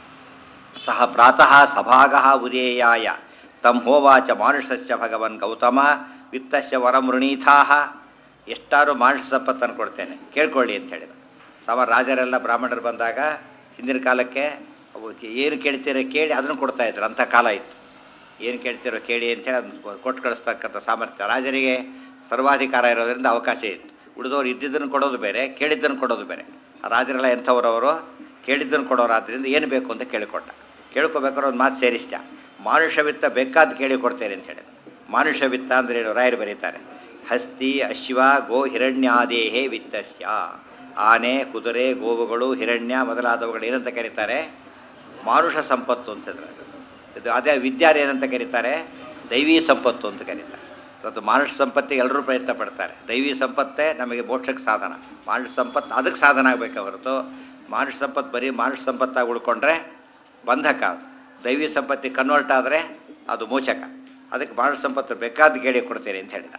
ಸಹ ಪ್ರಾತಃ ಸಭಾಗ ಉದೇಯಾಯ ತಂ ಹೋವಾಚ ಮಾನುಷಸ್ಯ ಭಗವನ್ ಗೌತಮ ವಿತ್ತಸ್ಯ ವರಂ ವೃಣೀಥಾಹ ಎಷ್ಟಾರು ಮಾನುಷ ಸಂಪತ್ತನ್ನು ಕೊಡ್ತೇನೆ ಕೇಳ್ಕೊಳ್ಳಿ ಅಂತ ಹೇಳಿದ ಸಮ ರಾಜರೆಲ್ಲ ಬ್ರಾಹ್ಮಣರು ಬಂದಾಗ ಹಿಂದಿನ ಕಾಲಕ್ಕೆ ಅವು ಏನು ಕೇಳ್ತೀರೋ ಕೇಳಿ ಅದನ್ನು ಕೊಡ್ತಾ ಇದ್ರು ಅಂಥ ಕಾಲ ಇತ್ತು ಏನು ಕೇಳ್ತಿರೋ ಕೇಳಿ ಅಂತೇಳಿ ಅದನ್ನು ಕೊಟ್ಟು ಕಳಿಸ್ತಕ್ಕಂಥ ಸಾಮರ್ಥ್ಯ ರಾಜರಿಗೆ ಸರ್ವಾಧಿಕಾರ ಇರೋದ್ರಿಂದ ಅವಕಾಶ ಇತ್ತು ಉಳಿದವ್ರು ಇದ್ದಿದ್ದನ್ನು ಕೊಡೋದು ಬೇರೆ ಕೇಳಿದ್ದನ್ನು ಕೊಡೋದು ಬೇರೆ ಆ ರಾಜರೆಲ್ಲ ಎಂಥವ್ರವರು ಕೇಳಿದ್ದನ್ನು ಕೊಡೋರಾದ್ರಿಂದ ಏನು ಬೇಕು ಅಂತ ಕೇಳಿಕೊಟ್ಟ ಕೇಳ್ಕೊಬೇಕಾದ್ರೆ ಒಂದು ಮಾತು ಸೇರಿಸ್ತ ಮಾನುಷವಿತ್ತ ಬೇಕಾದ ಕೇಳಿ ಕೊಡ್ತೇನೆ ಅಂತ ಹೇಳಿದ ಮಾನುಷವಿತ್ತ ಅಂದರೆ ಏನು ರಾಯರು ಬರೀತಾರೆ ಹಸ್ತಿ ಅಶ್ವ ಗೋ ಹಿರಣ್ಯಾದೇಹೇ ವಿತ್ತಸ್ಯ ಆನೆ ಕುದುರೆ ಗೋವುಗಳು ಹಿರಣ್ಯ ಮೊದಲಾದವುಗಳು ಏನಂತ ಕರೀತಾರೆ ಮಾನುಷ ಸಂಪತ್ತು ಅಂತಂದ್ರೆ ಇದು ಅದೇ ವಿದ್ಯಾರು ಏನಂತ ಕರೀತಾರೆ ದೈವೀ ಸಂಪತ್ತು ಅಂತ ಕರೀತಾರೆ ಇವತ್ತು ಮಾನುಷ ಸಂಪತ್ತಿಗೆ ಎಲ್ಲರೂ ಪ್ರಯತ್ನ ಪಡ್ತಾರೆ ದೈವಿ ಸಂಪತ್ತೇ ನಮಗೆ ಮೋಕ್ಷಕ್ಕೆ ಸಾಧನ ಮಾನುಷ ಸಂಪತ್ತು ಅದಕ್ಕೆ ಸಾಧನ ಆಗಬೇಕು ಹೊರತು ಮಾನುಷ ಸಂಪತ್ತು ಬರೀ ಮಾನುಷ ಸಂಪತ್ತಾಗಿ ಉಳ್ಕೊಂಡ್ರೆ ಬಂಧಕ ಅದು ದೈವಿ ಸಂಪತ್ತಿಗೆ ಕನ್ವರ್ಟ್ ಆದರೆ ಅದು ಮೋಚಕ ಅದಕ್ಕೆ ಮಾನುಷ ಸಂಪತ್ತು ಬೇಕಾದ ಕೇಳಿ ಕೊಡ್ತೇನೆ ಅಂತ ಹೇಳಿದ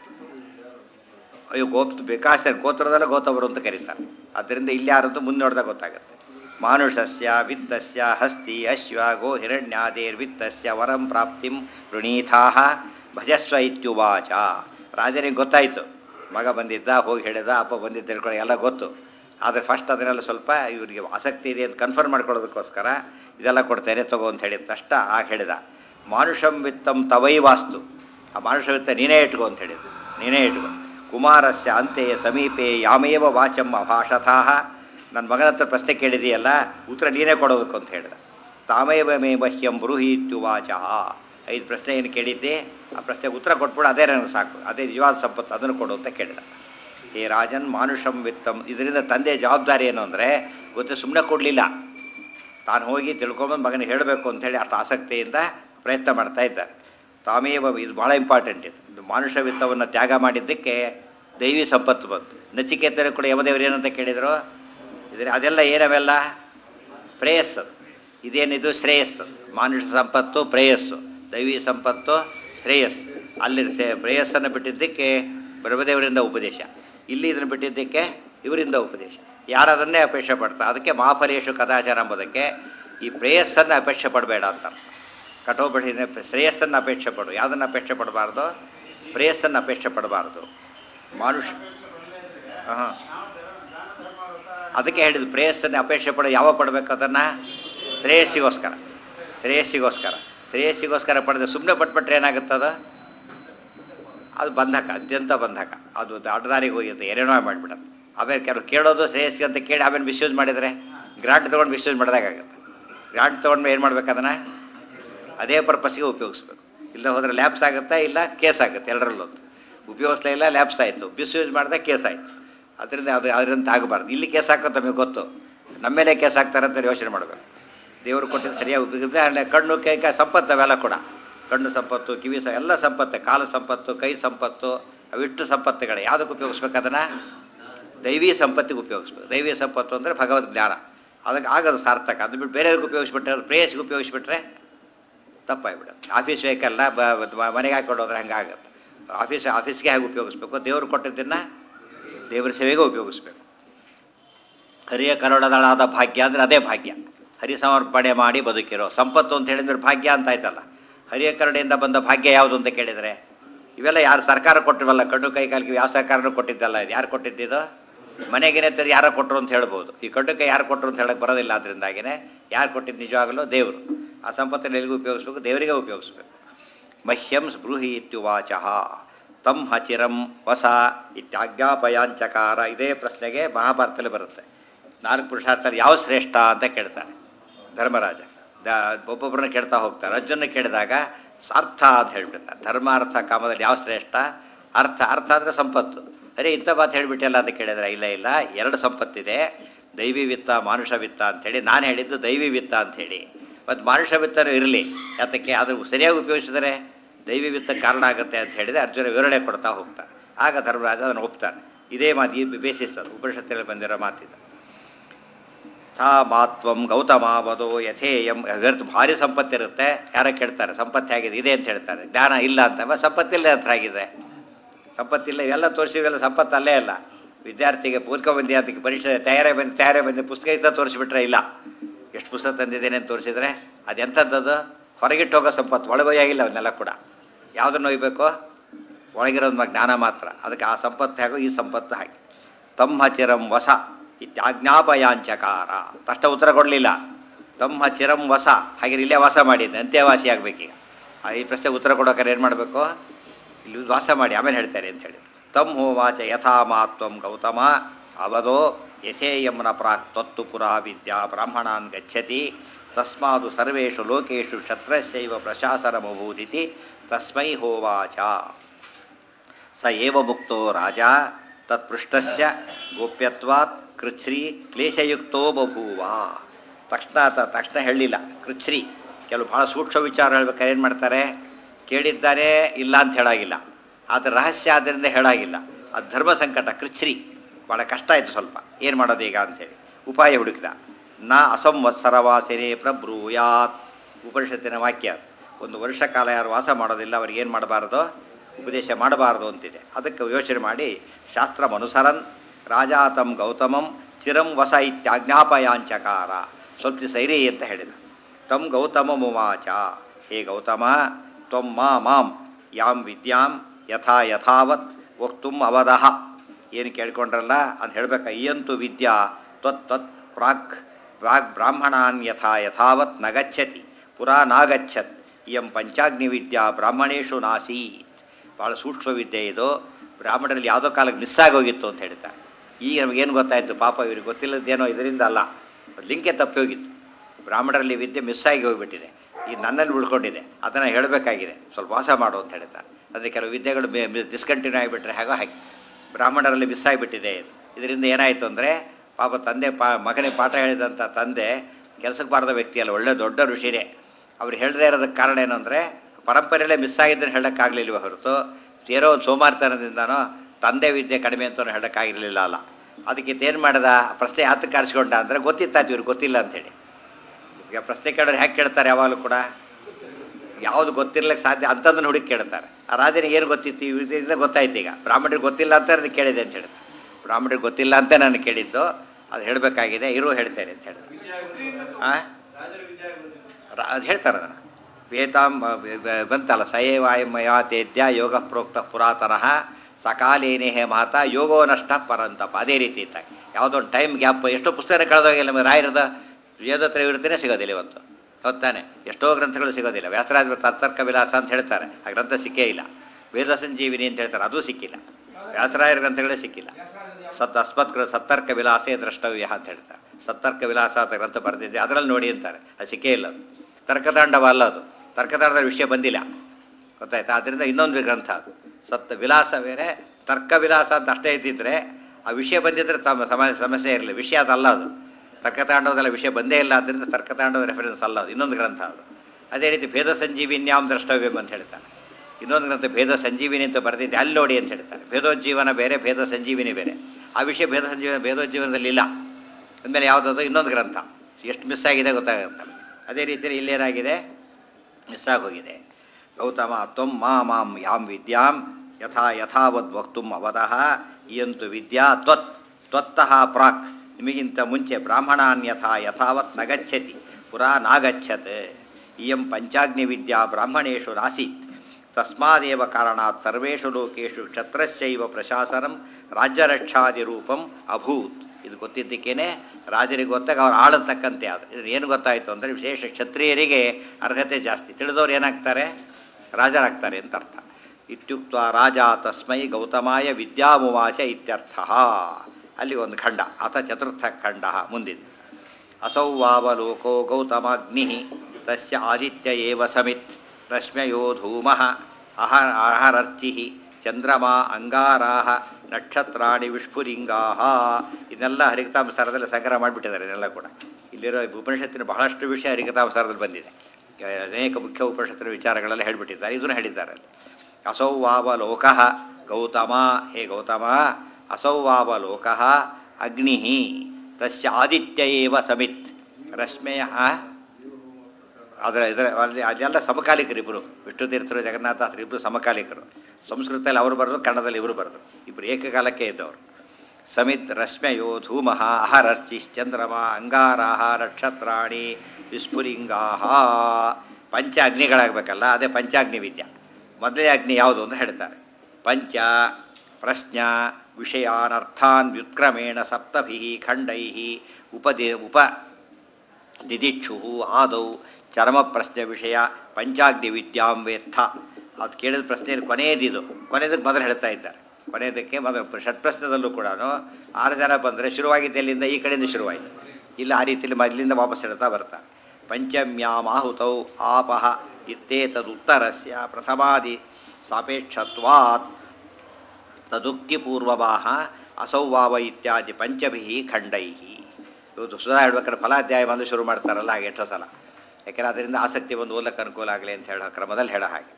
ಅಯ್ಯೋ ಗೋಪ್ ಬೇಕಾಸ್ತಾರೆ ಗೋತ್ರದಲ್ಲ ಗೋತವರು ಅಂತ ಕರೀತಾರೆ ಅದರಿಂದ ಇಲ್ಲಿ ಯಾರಂತೂ ಮುಂದೆ ನೋಡಿದಾಗ ಗೊತ್ತಾಗುತ್ತೆ ಮಾನುಷಸ್ಯ ವಿತ್ತಸ್ಯ ಹಸ್ತಿ ಅಶ್ವ ಗೋ ಹಿರಣ್ಯಾದೇರ್ ವಿತ್ತಸ್ಯ ವರಂ ಪ್ರಾಪ್ತಿಂ ವೃಣೀಥಾ ಭಜಸ್ವ ಇತ್ಯುವಾಚ ರಾಜನಿಗೆ ಗೊತ್ತಾಯಿತು ಮಗ ಬಂದಿದ್ದ ಹೋಗಿ ಹೇಳಿದ ಅಪ್ಪ ಬಂದಿದ್ದ ತಿಳ್ಕೊಳ್ಳಿ ಎಲ್ಲ ಗೊತ್ತು ಆದರೆ ಫಸ್ಟ್ ಅದನ್ನೆಲ್ಲ ಸ್ವಲ್ಪ ಇವರಿಗೆ ಆಸಕ್ತಿ ಇದೆ ಅಂತ ಕನ್ಫರ್ಮ್ ಮಾಡ್ಕೊಳ್ಳೋದಕ್ಕೋಸ್ಕರ ಇದೆಲ್ಲ ಕೊಡ್ತೇನೆ ತಗೋ ಅಂತ ಹೇಳಿದ ತಷ್ಟ ಆಗ ಹೇಳಿದ ಮಾನುಷಂ ವಿತ್ತಂ ತವೈ ವಾಸ್ತು ಆ ಮಾನುಷ ವಿತ್ತ ನೀನೇ ಇಟ್ಕೋ ಅಂತ ಹೇಳಿದ ನೀನೇ ಇಟ್ಕೋ ಕುಮಾರಸ್ಯ ಅಂತೆಯೇ ಸಮೀಪೆ ಯಾಮೇವ ವಾಚಂ ಅಭಾಷತಃ ನನ್ನ ಮಗನ ಹತ್ರ ಪ್ರಶ್ನೆ ಕೇಳಿದೆಯಲ್ಲ ಉತ್ತರ ನೀನೇ ಕೊಡಬೇಕು ಅಂತ ಹೇಳಿದ ತಾಮೇವ ಮೇ ಮಹ್ಯಂ ಬ್ರೂಹಿ ಇತ್ಯುವಾಚ ಐದು ಪ್ರಶ್ನೆ ಏನು ಕೇಳಿದ್ದೆ ಆ ಪ್ರಶ್ನೆಗೆ ಉತ್ತರ ಕೊಟ್ಬಿಡು ಅದೇ ನನಗೆ ಸಾಕು ಅದೇ ನಿಜವಾದ ಸಂಪತ್ತು ಅದನ್ನು ಕೊಡು ಅಂತ ಕೇಳಿದ ಹೇ ರಾಜನ್ ಮಾನುಷಂ ವಿತ್ತಂ ಇದರಿಂದ ತಂದೆ ಜವಾಬ್ದಾರಿ ಏನು ಅಂದರೆ ಗೊತ್ತು ಸುಮ್ಮನೆ ಕೊಡಲಿಲ್ಲ ತಾನು ಹೋಗಿ ತಿಳ್ಕೊಂಬಂದು ಮಗನಿಗೆ ಹೇಳಬೇಕು ಅಂತೇಳಿ ಅಷ್ಟು ಆಸಕ್ತಿಯಿಂದ ಪ್ರಯತ್ನ ಮಾಡ್ತಾ ಇದ್ದಾರೆ ತಾಮೇವ ಇದು ಭಾಳ ಇಂಪಾರ್ಟೆಂಟ್ ಇದು ಇದು ಮಾನುಷ ವಿತ್ತವನ್ನು ತ್ಯಾಗ ಮಾಡಿದ್ದಕ್ಕೆ ದೈವಿ ಸಂಪತ್ತು ಬಂತು ನಚಿಕೇತನ ಕೂಡ ಯಮದೇವರು ಏನಂತ ಕೇಳಿದರು ಇದ್ರೆ ಅದೆಲ್ಲ ಏನವೆಲ್ಲ ಪ್ರೇಯಸ್ಸು ಇದೇನಿದು ಶ್ರೇಯಸ್ಸು ಮಾನುಷ ಸಂಪತ್ತು ಪ್ರೇಯಸ್ಸು ದೈವಿ ಸಂಪತ್ತು ಶ್ರೇಯಸ್ಸು ಅಲ್ಲಿ ಸೇ ಪ್ರೇಯಸ್ಸನ್ನು ಬಿಟ್ಟಿದ್ದಕ್ಕೆ ಬ್ರಹ್ಮದೇವರಿಂದ ಉಪದೇಶ ಇಲ್ಲಿ ಇದನ್ನು ಬಿಟ್ಟಿದ್ದಕ್ಕೆ ಇವರಿಂದ ಉಪದೇಶ ಯಾರದನ್ನೇ ಅಪೇಕ್ಷೆ ಪಡ್ತಾರೆ ಅದಕ್ಕೆ ಮಹಾಫಲೇಶು ಕದಾಚಾರ ಎಂಬುದಕ್ಕೆ ಈ ಪ್ರೇಯಸ್ಸನ್ನು ಅಪೇಕ್ಷೆ ಪಡಬೇಡ ಅಂತ ಕಠೋಪಡಿನ ಶ್ರೇಯಸ್ಸನ್ನು ಅಪೇಕ್ಷೆ ಪಡು ಯಾವುದನ್ನು ಅಪೇಕ್ಷೆ ಪಡಬಾರ್ದು ಪ್ರೇಯಸ್ಸನ್ನು ಅಪೇಕ್ಷೆ ಪಡಬಾರ್ದು ಮಾನುಷ ಹಾಂ ಅದಕ್ಕೆ ಹೇಳಿದ್ದು ಪ್ರೇಯಸ್ಸನ್ನು ಅಪೇಕ್ಷೆ ಪಡ ಯಾವಾಗ ಪಡಬೇಕು ಅದನ್ನು ಶ್ರೇಯಸ್ಸಿಗೋಸ್ಕರ ಶ್ರೇಯಸ್ಸಿಗೋಸ್ಕರ ಶ್ರೇಯಸ್ಸಿಗೋಸ್ಕರ ಪಡೆದ ಸುಮ್ಮನೆ ಪಟ್ಬಿಟ್ರೆ ಏನಾಗುತ್ತದ ಅದು ಬಂಧಕ ಅತ್ಯಂತ ಬಂಧಕ ಅದು ಅಡ್ಡದಾರಿಗೆ ಹೋಗಿರುತ್ತೆ ಏನೇನೋ ಮಾಡಿಬಿಡತ್ತೆ ಆಮೇಲೆ ಕೆಲವು ಕೇಳೋದು ಶ್ರೇಯಸ್ಸಿಗೆ ಅಂತ ಕೇಳಿ ಆಮೇಲೆ ಮಿಸ್ಯೂಸ್ ಮಾಡಿದರೆ ಗ್ರಾಂಟ್ ತೊಗೊಂಡು ಮಿಸ್ಯೂಸ್ ಮಾಡಿದಾಗುತ್ತೆ ಗ್ರಾಂಟ್ ತೊಗೊಂಡ್ಮೇಲೆ ಏನು ಮಾಡ್ಬೇಕು ಅದನ್ನು ಅದೇ ಪರ್ಪಸ್ಗೆ ಉಪಯೋಗಿಸ್ಬೇಕು ಇಲ್ಲ ಹೋದರೆ ಲ್ಯಾಬ್ಸ್ ಆಗುತ್ತೆ ಇಲ್ಲ ಕೇಸ್ ಆಗುತ್ತೆ ಎಲ್ಲರಲ್ಲೂ ಉಪಯೋಗಿಸ್ಲೇ ಇಲ್ಲ ಲ್ಯಾಬ್ಸ್ ಆಯಿತು ಮಿಸ್ಯೂಸ್ ಮಾಡಿದ್ರೆ ಕೇಸ್ ಆಯಿತು ಅದರಿಂದ ಅದು ಅದರಂತ ಆಗಬಾರ್ದು ಇಲ್ಲಿ ಕೇಸ್ ಹಾಕೋದು ನಮಗೆ ಗೊತ್ತು ನಮ್ಮ ಮೇಲೆ ಕೇಸ್ ಹಾಕ್ತಾರೆ ಅಂತ ಯೋಚನೆ ಮಾಡಬೇಕು ದೇವರು ಕೊಟ್ಟಿದ್ದು ಸರಿಯಾಗಿ ಉಪಯೋಗಿಸಿದ್ರೆ ಕಣ್ಣು ಕೈ ಕೈ ಸಂಪತ್ತು ಅವೆಲ್ಲ ಕೂಡ ಕಣ್ಣು ಸಂಪತ್ತು ಕಿವಿ ಸ ಎಲ್ಲ ಸಂಪತ್ತು ಕಾಲು ಸಂಪತ್ತು ಕೈ ಸಂಪತ್ತು ಅವಿಷ್ಟು ಸಂಪತ್ತುಗಳೇ ಯಾವುದಕ್ಕೆ ಉಪಯೋಗಿಸ್ಬೇಕು ಅದನ್ನು ದೈವಿ ಸಂಪತ್ತಿಗೆ ಉಪಯೋಗಿಸ್ಬೇಕು ದೈವಿ ಸಂಪತ್ತು ಅಂದರೆ ಭಗವದ್ ಜ್ಞಾನ ಅದಕ್ಕೆ ಆಗೋದು ಸಾರ್ಥಕ ಅದು ಬಿಟ್ಟು ಬೇರೆಯವ್ರಿಗೆ ಉಪಯೋಗಿಸ್ಬಿಟ್ರೆ ಅದು ಪ್ರೇಯಸ್ಗೆ ಉಪಯೋಗಿಸ್ಬಿಟ್ರೆ ತಪ್ಪಾಗ್ಬಿಡುತ್ತೆ ಆಫೀಸ್ ವೆಹಿಕಲ್ನ ಬ ಬ- ಮನೆಗೆ ಹಾಕೊಂಡು ಹೋದ್ರೆ ಹಂಗಾಗುತ್ತೆ ಆಫೀಸ್ ಆಫೀಸ್ಗೆ ಹೇಗೆ ಉಪಯೋಗಿಸ್ಬೇಕು ದೇವರು ಕೊಟ್ಟಿದ್ದನ್ನು ದೇವರ ಸೇವೆಗೆ ಉಪಯೋಗಿಸ್ಬೇಕು ಹರಿಯ ಕರುಣದಳಾದ ಭಾಗ್ಯ ಅಂದರೆ ಅದೇ ಭಾಗ್ಯ ಹರಿ ಸಮರ್ಪಣೆ ಮಾಡಿ ಬದುಕಿರೋ ಸಂಪತ್ತು ಅಂತ ಹೇಳಿದ್ರೆ ಭಾಗ್ಯ ಅಂತ ಆಯ್ತಲ್ಲ ಹರಿಯ ಕರುಣೆಯಿಂದ ಬಂದ ಭಾಗ್ಯ ಯಾವುದು ಅಂತ ಕೇಳಿದರೆ ಇವೆಲ್ಲ ಯಾರು ಸರ್ಕಾರ ಕೊಟ್ಟಿರಲ್ಲ ಕಣ್ಣು ಕೈ ಕಾಲಿಗೆ ಯಾವ ಸರ್ಕಾರನೂ ಕೊಟ್ಟಿದ್ದಲ್ಲ ಇದು ಯಾರು ಕೊಟ್ಟಿದ್ದಿದ್ದು ಮನೆಗೇನೆ ತೆರೆದು ಯಾರೋ ಕೊಟ್ಟರು ಅಂತ ಹೇಳ್ಬೋದು ಈ ಕಣ್ಣು ಕೈ ಯಾರು ಕೊಟ್ಟರು ಅಂತ ಹೇಳಕ್ಕೆ ಬರೋದಿಲ್ಲ ಅದರಿಂದಾಗಿನೇ ಯಾರು ಕೊಟ್ಟಿದ್ದು ನಿಜವಾಗಲೂ ದೇವರು ಆ ಸಂಪತ್ತನ್ನು ಎಲ್ಲಿಗೂ ಉಪಯೋಗಿಸ್ಬೇಕು ದೇವರಿಗೆ ಉಪಯೋಗಿಸ್ಬೇಕು ಮಹ್ಯಂ ಸ್ಪೃಹಿ ಇತ್ಯುವಾಚ ತಂ ಹಚಿರಂ ವಸ ಇತ್ಯಾಜ್ಞಾಪಯಾಂಚಕಾರ ಇದೇ ಪ್ರಶ್ನೆಗೆ ಮಹಾಭಾರತದಲ್ಲಿ ಬರುತ್ತೆ ನಾಲ್ಕು ಪುರುಷಾರ್ಥರು ಯಾವ ಶ್ರೇಷ್ಠ ಅಂತ ಕೇಳ್ತಾನೆ ಧರ್ಮರಾಜ ದ ಒಬ್ಬೊಬ್ಬರನ್ನ ಕೇಳ್ತಾ ಹೋಗ್ತಾರೆ ಅರ್ಜುನ ಕೇಳಿದಾಗ ಅರ್ಥ ಅಂತ ಹೇಳ್ಬಿಡ್ತಾರೆ ಧರ್ಮಾರ್ಥ ಕಾಮದಲ್ಲಿ ಯಾವ ಶ್ರೇಷ್ಠ ಅರ್ಥ ಅರ್ಥ ಅಂದರೆ ಸಂಪತ್ತು ಅರೆ ಇಂಥ ಮಾತು ಹೇಳಿಬಿಟ್ಟಲ್ಲ ಅಂತ ಕೇಳಿದ್ರೆ ಇಲ್ಲ ಇಲ್ಲ ಎರಡು ಸಂಪತ್ತಿದೆ ದೈವಿ ವಿತ್ತ ಮಾನುಷ ವಿತ್ತ ಅಂಥೇಳಿ ನಾನು ಹೇಳಿದ್ದು ದೈವಿ ವಿತ್ತ ಅಂಥೇಳಿ ಮತ್ತು ಮಾನುಷ ವಿತ್ತನೂ ಇರಲಿ ಯಾತಕ್ಕೆ ಅದು ಸರಿಯಾಗಿ ಉಪಯೋಗಿಸಿದರೆ ದೈವಿ ವಿತ್ತ ಕಾರಣ ಆಗುತ್ತೆ ಅಂತ ಹೇಳಿದರೆ ಅರ್ಜುನ ವಿವರಣೆ ಕೊಡ್ತಾ ಹೋಗ್ತಾನೆ ಆಗ ಧರ್ಮರಾಜ ಅದನ್ನು ಒಪ್ತಾನೆ ಇದೇ ಮಾತು ಈ ಬೇಸಿಸ್ ಅದು ಉಪನಿಷತ್ತಲ್ಲಿ ಬಂದಿರೋ ಮಾತಿದೆ ಥಾ ಮಾತ್ವಂ ಗೌತಮಾವಧೋ ಯಥೇಯಂ ವ್ಯರ್ಥ ಭಾರಿ ಸಂಪತ್ತಿರುತ್ತೆ ಯಾರೋ ಕೇಳ್ತಾರೆ ಸಂಪತ್ತು ಹೇಗಿದೆ ಇದೆ ಅಂತ ಹೇಳ್ತಾರೆ ಜ್ಞಾನ ಇಲ್ಲ ಅಂತ ಮ- ಸಂಪತ್ತಿಲ್ಲ ಅಂತ ಆಗಿದೆ ಸಂಪತ್ತಿಲ್ಲ ಎಲ್ಲ ತೋರಿಸಿವೆಲ್ಲ ಸಂಪತ್ತು ಅಲ್ಲೇ ಇಲ್ಲ ವಿದ್ಯಾರ್ಥಿಗೆ ಪೂರ್ಕ ಬಂದಿ ಅದಕ್ಕೆ ಪರೀಕ್ಷೆ ತಯಾರೇ ಬಂದು ತಯಾರೇ ಬಂದು ಪುಸ್ತಕ ಇದ್ದ ತೋರಿಸ್ಬಿಟ್ರೆ ಇಲ್ಲ ಎಷ್ಟು ಪುಸ್ತಕ ತಂದಿದ್ದೇನೆ ಅಂತ ತೋರಿಸಿದ್ರೆ ಅದೆಂಥದ್ದು ಹೊರಗಿಟ್ಟು ಹೋಗೋ ಸಂಪತ್ತು ಒಳಗೊಯ್ಯಾಗಿಲ್ಲ ಅವನ್ನೆಲ್ಲ ಕೂಡ ಯಾವುದನ್ನು ಒಯ್ಬೇಕು ಒಳಗಿರೋದು ಮ- ಜ್ಞಾನ ಮಾತ್ರ ಅದಕ್ಕೆ ಆ ಸಂಪತ್ತು ಹೇಗೋ ಈ ಸಂಪತ್ತು ಹಾಗೆ ತಮ್ಮ ಚಿರಂ ವಸ ಇತ್ಯಾಜ್ಞಾಪಯಾಂಚಕಾರ ತಷ್ಟ ಉತ್ತರ ಕೊಡಲಿಲ್ಲ ತಮ್ಮ ಚಿರಂ ವಸ ಹಾಗೆ ಇಲ್ಲೇ ವಾಸ ಮಾಡಿದ್ದೆ ಅಂತ್ಯವಾಸಿ ಆಗಬೇಕೀಗ ಈ ಪ್ರಶ್ನೆಗೆ ಉತ್ತರ ಕೊಡೋಕೆ ಏನು ಮಾಡಬೇಕು ಇಲ್ಲಿ ವಾಸ ಮಾಡಿ ಆಮೇಲೆ ಹೇಳ್ತಾರೆ ಅಂತ ಹೇಳಿ ತಮ್ಮ ವಾಚ ಯಥಾ ಮಾತ್ವಂ ಗೌತಮ ಅವದೋ ಯಥೇಯಂನ ಪ್ರಾಕ್ ತತ್ತು ಪುರಾ ವಿದ್ಯಾ ಬ್ರಾಹ್ಮಣಾನ್ ಗಚ್ಚತಿ ತಸ್ಮಾದು ಸರ್ವೇಷು ಲೋಕೇಶು ಕ್ಷತ್ರಸ್ಯೈವ ಪ್ರಶಾಸನಮಭೂದಿತಿ ತಸ್ಮೈ ಹೋವಾಚ ಸ ಏವ ಮುಕ್ತೋ ರಾಜ ತತ್ಪೃಷ್ಟಸ್ಯ ಗೋಪ್ಯತ್ವಾತ್ ಕೃಚ್ಛ್ರಿ ಕ್ಲೇಶಯುಕ್ತೋ ಬಭೂವ ತಕ್ಷಣ ತ- ತಕ್ಷಣ ಹೇಳಿಲ್ಲ ಕೃಚ್ಛ್ರಿ ಕೆಲವು ಬಹಳ ಸೂಕ್ಷ್ಮ ವಿಚಾರ ಹೇಳ್ಬೇಕಾದ್ರೆ ಏನು ಮಾಡ್ತಾರೆ ಕೇಳಿದ್ದಾರೆ ಇಲ್ಲ ಅಂತ ಹೇಳಾಗಿಲ್ಲ ಆದರೆ ರಹಸ್ಯ ಆದ್ದರಿಂದ ಹೇಳಾಗಿಲ್ಲ ಅದು ಧರ್ಮ ಸಂಕಟ ಕೃಚ್ಛ್ರಿ ಭಾಳ ಕಷ್ಟ ಆಯಿತು ಸ್ವಲ್ಪ ಏನು ಮಾಡೋದು ಈಗ ಅಂಥೇಳಿ ಉಪಾಯ ಹುಡುಕಿದ ನ ಅಸಂವತ್ಸರವಾಸಿನೇ ಪ್ರಬ್ರೂಯಾತ್ ಉಪನಿಷತ್ತಿನ ವಾಕ್ಯ ಒಂದು ವರ್ಷ ಕಾಲ ಯಾರು ವಾಸ ಮಾಡೋದಿಲ್ಲ ಅವ್ರಿಗೆ ಏನು ಮಾಡಬಾರ್ದು ಉಪದೇಶ ಮಾಡಬಾರದು ಅಂತಿದೆ ಅದಕ್ಕೆ ಯೋಚನೆ ಮಾಡಿ ಶಾಸ್ತ್ರಮನುಸರನ್ ರಾಜಾತಂ ಗೌತಮಂ ಚಿರಂ ವಸ ಇತ್ಯಾಜ್ಞಾಪಯಾಂಚಕಾರ ಸ್ವಲ್ಪ ಸೈರಿ ಅಂತ ಹೇಳಿದ ತಂ ಗೌತಮ ಮುವಾಚ ಹೇ ಗೌತಮ ತ್ವಂ ಮಾ ಮಾಂ ಯಾಂ ವಿದ್ಯಾಂ ಯಥಾ ಯಥಾವತ್ ವಕ್ತುಂ ಅವದಹ ಏನು ಕೇಳ್ಕೊಂಡ್ರಲ್ಲ ಅಂತ ಹೇಳ್ಬೇಕ ಇಯಂತು ವಿದ್ಯಾ ತ್ವತ್ ತತ್ ಪ್ರಾಕ್ ಪ್ರಾಗ್ ಬ್ರಾಹ್ಮಣಾನ್ ಯಥಾ ಯಥಾವತ್ ನ ಗಚ್ಚತಿ ಪುರಾ ನಾಗಚ್ಚತ್ ಇಯಂ ಪಂಚಾಗ್ನಿ ವಿದ್ಯಾ ಬ್ರಾಹ್ಮಣೇಶು ನಾಸೀತ್ ಭಾಳ ಸೂಕ್ಷ್ಮ ವಿದ್ಯೆ ಇದು ಬ್ರಾಹ್ಮಣರಲ್ಲಿ ಯಾವುದೋ ಕಾಲಕ್ಕೆ ಮಿಸ್ ಆಗೋಗಿತ್ತು ಅಂತ ಹೇಳ್ತಾರೆ ಈಗ ನಮಗೇನು ಗೊತ್ತಾಯಿತು ಪಾಪ ಇವ್ರಿಗೆ ಗೊತ್ತಿಲ್ಲದೇನೋ ಇದರಿಂದ ಅಲ್ಲ ಲಿಂಕೆ ತಪ್ಪಿ ಹೋಗಿತ್ತು ಬ್ರಾಹ್ಮಣರಲ್ಲಿ ವಿದ್ಯೆ ಮಿಸ್ ಆಗಿ ಹೋಗಿಬಿಟ್ಟಿದೆ ಈಗ ನನ್ನಲ್ಲಿ ಉಳ್ಕೊಂಡಿದೆ ಅದನ್ನು ಹೇಳಬೇಕಾಗಿದೆ ಸ್ವಲ್ಪ ವಾಸ ಮಾಡು ಅಂತ ಹೇಳ್ತಾರೆ ಅಂದರೆ ಕೆಲವು ವಿದ್ಯೆಗಳು ಡಿಸ್ಕಂಟಿನ್ಯೂ ಆಗಿಬಿಟ್ರೆ ಹಾಗೋ ಹಾಗೆ ಬ್ರಾಹ್ಮಣರಲ್ಲಿ ಮಿಸ್ ಆಗಿಬಿಟ್ಟಿದೆ ಇದು ಇದರಿಂದ ಏನಾಯಿತು ಅಂದರೆ ಪಾಪ ತಂದೆ ಪಾ ಮಗನಿಗೆ ಪಾಠ ಹೇಳಿದಂಥ ತಂದೆ ಕೆಲಸಕ್ಕೆ ಬಾರದ ವ್ಯಕ್ತಿ ಅಲ್ಲ ಒಳ್ಳೆ ದೊಡ್ಡ ಋಷಿನೇ ಅವ್ರು ಹೇಳದೇ ಇರೋದಕ್ಕೆ ಕಾರಣ ಏನು ಅಂದರೆ ಪರಂಪರೆಯಲ್ಲೇ ಮಿಸ್ ಆಗಿದ್ದನ್ನು ಹೇಳೋಕ್ಕಾಗಲಿಲ್ವ ಹೊರತು ಏನೋ ಒಂದು ಸೋಮಾರ್ತನದಿಂದನೋ ತಂದೆ ವಿದ್ಯೆ ಕಡಿಮೆ ಅಂತ ಹೇಳೋಕ್ಕಾಗಿರಲಿಲ್ಲ ಅಲ್ಲ ಅದಕ್ಕೆ ಏನು ಮಾಡ್ದ ಪ್ರಶ್ನೆ ಹತ್ತಕ್ಕೆ ಕಾರಿಸ್ಕೊಂಡ ಅಂದರೆ ಗೊತ್ತಿತ್ತಾಯ್ತು ಇವ್ರಿಗೆ ಗೊತ್ತಿಲ್ಲ ಅಂಥೇಳಿ ಈಗ ಪ್ರಶ್ನೆ ಕೇಳೋರು ಹೇಗೆ ಕೇಳ್ತಾರೆ ಯಾವಾಗಲೂ ಕೂಡ ಯಾವುದು ಗೊತ್ತಿರ್ಲಿಕ್ಕೆ ಸಾಧ್ಯ ಅಂಥದ್ದನ್ನು ಹುಡುಕಿ ಕೇಳ್ತಾರೆ ಆ ರಾಜನಿಗೆ ಏನು ಗೊತ್ತಿತ್ತು ಇದರಿಂದ ಗೊತ್ತಾಯ್ತು ಈಗ ಬ್ರಾಹ್ಮಣರಿಗೆ ಗೊತ್ತಿಲ್ಲ ಅಂತ ನಾನು ಕೇಳಿದೆ ಅಂತ ಹೇಳ್ತಾರೆ ಬ್ರಾಹ್ಮಣರಿಗೆ ಗೊತ್ತಿಲ್ಲ ಅಂತ ನಾನು ಕೇಳಿದ್ದು ಅದು ಹೇಳಬೇಕಾಗಿದೆ ಇರು ಹೇಳ್ತೇನೆ ಅಂತ ಹೇಳಿದ್ರು ಆ ಅದು ಹೇಳ್ತಾರೆ ಅದನ್ನು ವೇತಾಂ ಬಂತಲ್ಲ ಸಯೇವಾಯಮಯಾ ತೇದ್ಯ ಯೋಗ ಪ್ರೋಕ್ತ ಪುರಾತನಃ ಸಕಾಲೇನೇಹೇ ಮಾತ ಯೋಗೋ ನಷ್ಟ ಪರಂತಪ ಅದೇ ರೀತಿ ಇದ್ದಾಗ ಯಾವುದೋ ಒಂದು ಟೈಮ್ ಗ್ಯಾಪ್ ಎಷ್ಟೋ ಪುಸ್ತಕ ಕಳೆದೋಗಿಲ್ಲ ನಮಗೆ ರಾಯರದ ವೇದತ್ರ ಇರ್ತಾನೆ ಸಿಗೋದಿಲ್ಲ ಇವತ್ತು ಹೊತ್ತಾನೆ ಎಷ್ಟೋ ಗ್ರಂಥಗಳು ಸಿಗೋದಿಲ್ಲ ವ್ಯಾಸರಾಜ ತರ್ತರ್ಕ ವಿಲಾಸ ಅಂತ ಹೇಳ್ತಾರೆ ಆ ಗ್ರಂಥ ಸಿಕ್ಕೇ ಇಲ್ಲ ವೇದ ಸಂಜೀವಿನಿ ಅಂತ ಹೇಳ್ತಾರೆ ಅದೂ ಸಿಕ್ಕಿಲ್ಲ ವ್ಯಾಸರಾಯರ ಗ್ರಂಥಗಳೇ ಸಿಕ್ಕಿಲ್ಲ ಸತ್ ಅಸ್ಮತ್ ಗ್ರ- ಸತ್ತರ್ಕ ವಿಲಾಸೇ ದ್ರಷ್ಟವ್ಯ ಅಂತ ಹೇಳ್ತಾರೆ ಸತ್ತರ್ಕ ವಿಲಾಸ ಅಂತ ಗ್ರಂಥ ಬರೆದಿದ್ದೆ ಅದರಲ್ಲಿ ನೋಡಿ ಅಂತಾರೆ ಅದು ಸಿಕ್ಕೇ ಇಲ್ಲ ಅದು ತರ್ಕತಾಂಡವ ಅಲ್ಲ ಅದು ತರ್ಕತಾಂಡದ ವಿಷಯ ಬಂದಿಲ್ಲ ಗೊತ್ತಾಯ್ತಾ ಅದರಿಂದ ಇನ್ನೊಂದು ಗ್ರಂಥ ಅದು ಸತ್ತ ವಿಲಾಸ ಬೇರೆ ತರ್ಕ ವಿಲಾಸ ಅಂತ ಅಷ್ಟೇ ಇದ್ದಿದ್ರೆ ಆ ವಿಷಯ ಬಂದಿದ್ರೆ ತಮ್ಮ ಸಮ ಸಮಸ್ಯೆ ಇರಲಿ ವಿಷಯ ಅದಲ್ಲ ಅದು ತರ್ಕತಾಂಡವದಲ್ಲ ವಿಷಯ ಬಂದೇ ಇಲ್ಲ ಆದ್ದರಿಂದ ತರ್ಕತಾಂಡವ ರೆಫರೆನ್ಸ್ ಅಲ್ಲ ಅದು ಇನ್ನೊಂದು ಗ್ರಂಥ ಅದು ಅದೇ ರೀತಿ ಭೇದ ಸಂಜೀವಿನ್ಯಾಮ್ ದ್ರಷ್ಟವ್ಯಂ ಅಂತ ಹೇಳ್ತಾರೆ ಇನ್ನೊಂದು ಗ್ರಂಥ ಭೇದ ಸಂಜೀವಿನಿ ಅಂತ ಬರೆದಿದ್ದೆ ಅಲ್ಲಿ ನೋಡಿ ಅಂತ ಹೇಳ್ತಾರೆ ಭೇದೋಜ್ಜೀವನ ಬೇರೆ ಭೇದ ಸಂಜೀವಿನಿ ಬೇರೆ ಆ ವಿಷಯ ಭೇದ ಸಂಜೀವನ ಭೇದೋಜ್ಜೀವನದಲ್ಲಿ ಇಲ್ಲ ಅಂದಮೇಲೆ ಯಾವುದಾದ್ರು ಇನ್ನೊಂದು ಗ್ರಂಥ ಎಷ್ಟು ಮಿಸ್ ಆಗಿದೆ ಗೊತ್ತಾಗುತ್ತೆ ಅದೇ ರೀತಿಯಲ್ಲಿ ಇಲ್ಲೇನಾಗಿದೆ ಮಿಸ್ ಆಗೋಗಿದೆ ಗೌತಮ ತ್ವಂ ಮಾ ಮಾಂ ಯಾಂ ವಿದ್ಯಾಂ ಯಥಾ ಯಥಾವದ್ ವಕ್ತುಂ ಅವದಃ ಇಯಂತು ವಿದ್ಯಾ ತ್ವತ್ ತ್ವತ್ತಃ ಪ್ರಾಕ್ ನಿಮಗಿಂತ ಮುಂಚೆ ಬ್ರಾಹ್ಮಣಾನ್ ಯಥಾ ಯಥಾವತ್ ನ ಗಚ್ಚತಿ ಪುರಾ ನಾಗಚ್ಚತ್ ಇಯಂ ಪಂಚಾಗ್ನಿ ವಿದ್ಯಾ ಬ್ರಾಹ್ಮಣೇಶು ನಾಸೀತ್ ತಸ್ಮಾದೇವ ಕಾರಣಾತ್ ಸರ್ವೇಷು ಲೋಕೇಶು ಕ್ಷತ್ರಸ್ಯೈವ ಪ್ರಶಾಸನಂ ರಾಜ್ಯರಕ್ಷಾದಿ ರೂಪಂ ಅಭೂತ್ ಇದು ಗೊತ್ತಿದ್ದಕ್ಕೇನೆ ರಾಜರಿಗೆ ಗೊತ್ತಾಗ ಅವ್ರು ಆಳತಕ್ಕಂತೆ ಅದು ಇದು ಏನು ಗೊತ್ತಾಯಿತು ಅಂದರೆ ವಿಶೇಷ ಕ್ಷತ್ರಿಯರಿಗೆ ಅರ್ಹತೆ ಜಾಸ್ತಿ ತಿಳಿದವ್ರು ಏನಾಗ್ತಾರೆ ರಾಜರಾಗ್ತಾರೆ ಅಂತ ಅರ್ಥ ಇತ್ಯುಕ್ತ ರಾಜ ತಸ್ಮೈ ಗೌತಮಾಯ ವಿದ್ಯಾಮುವಾಚ ಇತ್ಯರ್ಥ ಅಲ್ಲಿ ಒಂದು ಖಂಡ ಅಥ ಚತುರ್ಥ ಖಂಡ ಮುಂದಿದೆ ಅಸೌ ವಾವಲೋಕೋ ಗೌತಮಾಗ್ನಿ ತಸ್ಯ ಆದಿತ್ಯ ಏವ ಸಮಿತ್ ರಶ್ಮ್ಯಯೋ ಧೂಮಃ ಅಹ ಅಹರರ್ಚಿ ಚಂದ್ರಮಾ ಅಂಗಾರಾಹ ನಕ್ಷತ್ರಾಣಿ ವಿಸ್ಫುರಿಂಗಾಹ ಇದನ್ನೆಲ್ಲ ಹರಿಕತಾಂಸಾರದಲ್ಲಿ ಸಂಗ್ರಹ ಮಾಡಿಬಿಟ್ಟಿದ್ದಾರೆ ಇದೆಲ್ಲ ಕೂಡ ಇಲ್ಲಿರೋ ಉಪನಿಷತ್ತಿನ ಬಹಳಷ್ಟು ವಿಷಯ ಹರಿಕತಾಂಸಾರದಲ್ಲಿ ಬಂದಿದೆ ಅನೇಕ ಮುಖ್ಯ ಉಪನಿಷತ್ತಿನ ವಿಚಾರಗಳೆಲ್ಲ ಹೇಳಿಬಿಟ್ಟಿದ್ದಾರೆ ಇದನ್ನು ಹೇಳಿದ್ದಾರೆ ಅಲ್ಲಿ ಅಸೌ ವಾವಲೋಕ ಗೌತಮ ಹೇ ಗೌತಮ ಅಸೌ ವಾವಲೋಕ ಅಗ್ನಿ ತಸ್ಯ ಆದಿತ್ಯ ಏವ ಸಮಿತ್ ರಶ್ಮೆಯ ಅದರ ಇದರ ಅಲ್ಲಿ ಅದೆಲ್ಲ ಸಮಕಾಲಿಕರು ಇಬ್ಬರು ವಿಷ್ಣು ತೀರ್ಥರು ಜಗನ್ನಾಥಾಸರು ಇಬ್ಬರು ಸಮಕಾಲಿಕರು ಸಂಸ್ಕೃತದಲ್ಲಿ ಅವರು ಬರೆದು ಕನ್ನಡದಲ್ಲಿ ಇವರು ಬರೆದು ಇಬ್ಬರು ಏಕಕಾಲಕ್ಕೆ ಇದ್ದವರು ಸಮಿತ್ ರಶ್ಮೆಯೋ ಧೂಮಃ ಅಹರರ್ಚಿಶ್ಚಂದ್ರಮ ಅಂಗಾರಾಹ ನಕ್ಷತ್ರಾಣಿ ವಿಸ್ಫುರಿಂಗಾಹ ಪಂಚ ಅಗ್ನಿಗಳಾಗಬೇಕಲ್ಲ ಅದೇ ಪಂಚಾಗ್ನಿ ವಿದ್ಯೆ ಮೊದಲನೇ ಅಗ್ನಿ ಯಾವುದು ಅಂತ ಹೇಳ್ತಾರೆ ಪಂಚ ಪ್ರಶ್ನ ವಿಷಯಾನರ್ಥಾನ್ ವ್ಯುತ್ಕ್ರಮೇಣ ಸಪ್ತಭಿ ಖಂಡೈ ಉಪದಿ ಉಪ ದಿದಿಕ್ಷು ಆದೌ ಚರಮ ಪ್ರಶ್ನೆ ವಿಷಯ ಪಂಚಾಗ್ನಿ ವಿದ್ಯಾಂ ವೇತ್ಥ ಅದು ಕೇಳಿದ ಪ್ರಶ್ನೆಯಲ್ಲಿ ಕೊನೆಯದಿದು ಕೊನೆಯದಕ್ಕೆ ಮೊದಲು ಹೇಳ್ತಾ ಇದ್ದಾರೆ ಕೊನೆಯದಕ್ಕೆ ಮೊದಲು ಷಟ್ಪ್ರಶ್ನದಲ್ಲೂ ಕೂಡ ಆರು ಜನ ಬಂದರೆ ಶುರುವಾಗಿದ್ದೆಲ್ಲಿಂದ ಈ ಕಡೆಯಿಂದ ಶುರುವಾಯಿತು ಇಲ್ಲ ಆ ರೀತಿಯಲ್ಲಿ ಮೊದಲಿಂದ ವಾಪಸ್ ಹೇಳ್ತಾ ಬರ್ತಾರೆ ಪಂಚಮ್ಯಾಮಾಹುತೌ ಆಪಹ ಇತ್ತೇತದುತ್ತರಸ್ಯ ಪ್ರಥಮಾದಿ ಸಾಪೇಕ್ಷತ್ವಾತ್ ತದುಕ್ತಿಪೂರ್ವವಾಹ ಅಸೌವಾವ ಇತ್ಯಾದಿ ಪಂಚಭಿ ಖಂಡೈ ಇವತ್ತು ಸುಧಾ ಹೇಳ್ಬೇಕಾದ್ರೆ ಫಲಾಧ್ಯಾಯ ಬಂದು ಶುರು ಮಾಡ್ತಾರಲ್ಲ ಹಾಗೆ ಎಷ್ಟೋ ಸಲ ಯಾಕೆಂದರೆ ಅದರಿಂದ ಆಸಕ್ತಿ ಒಂದು ಓದಕ್ಕೆ ಅನುಕೂಲ ಆಗಲಿ ಅಂತ ಹೇಳೋ ಕ್ರಮದಲ್ಲಿ ಹೇಳೋ ಹಾಗೆ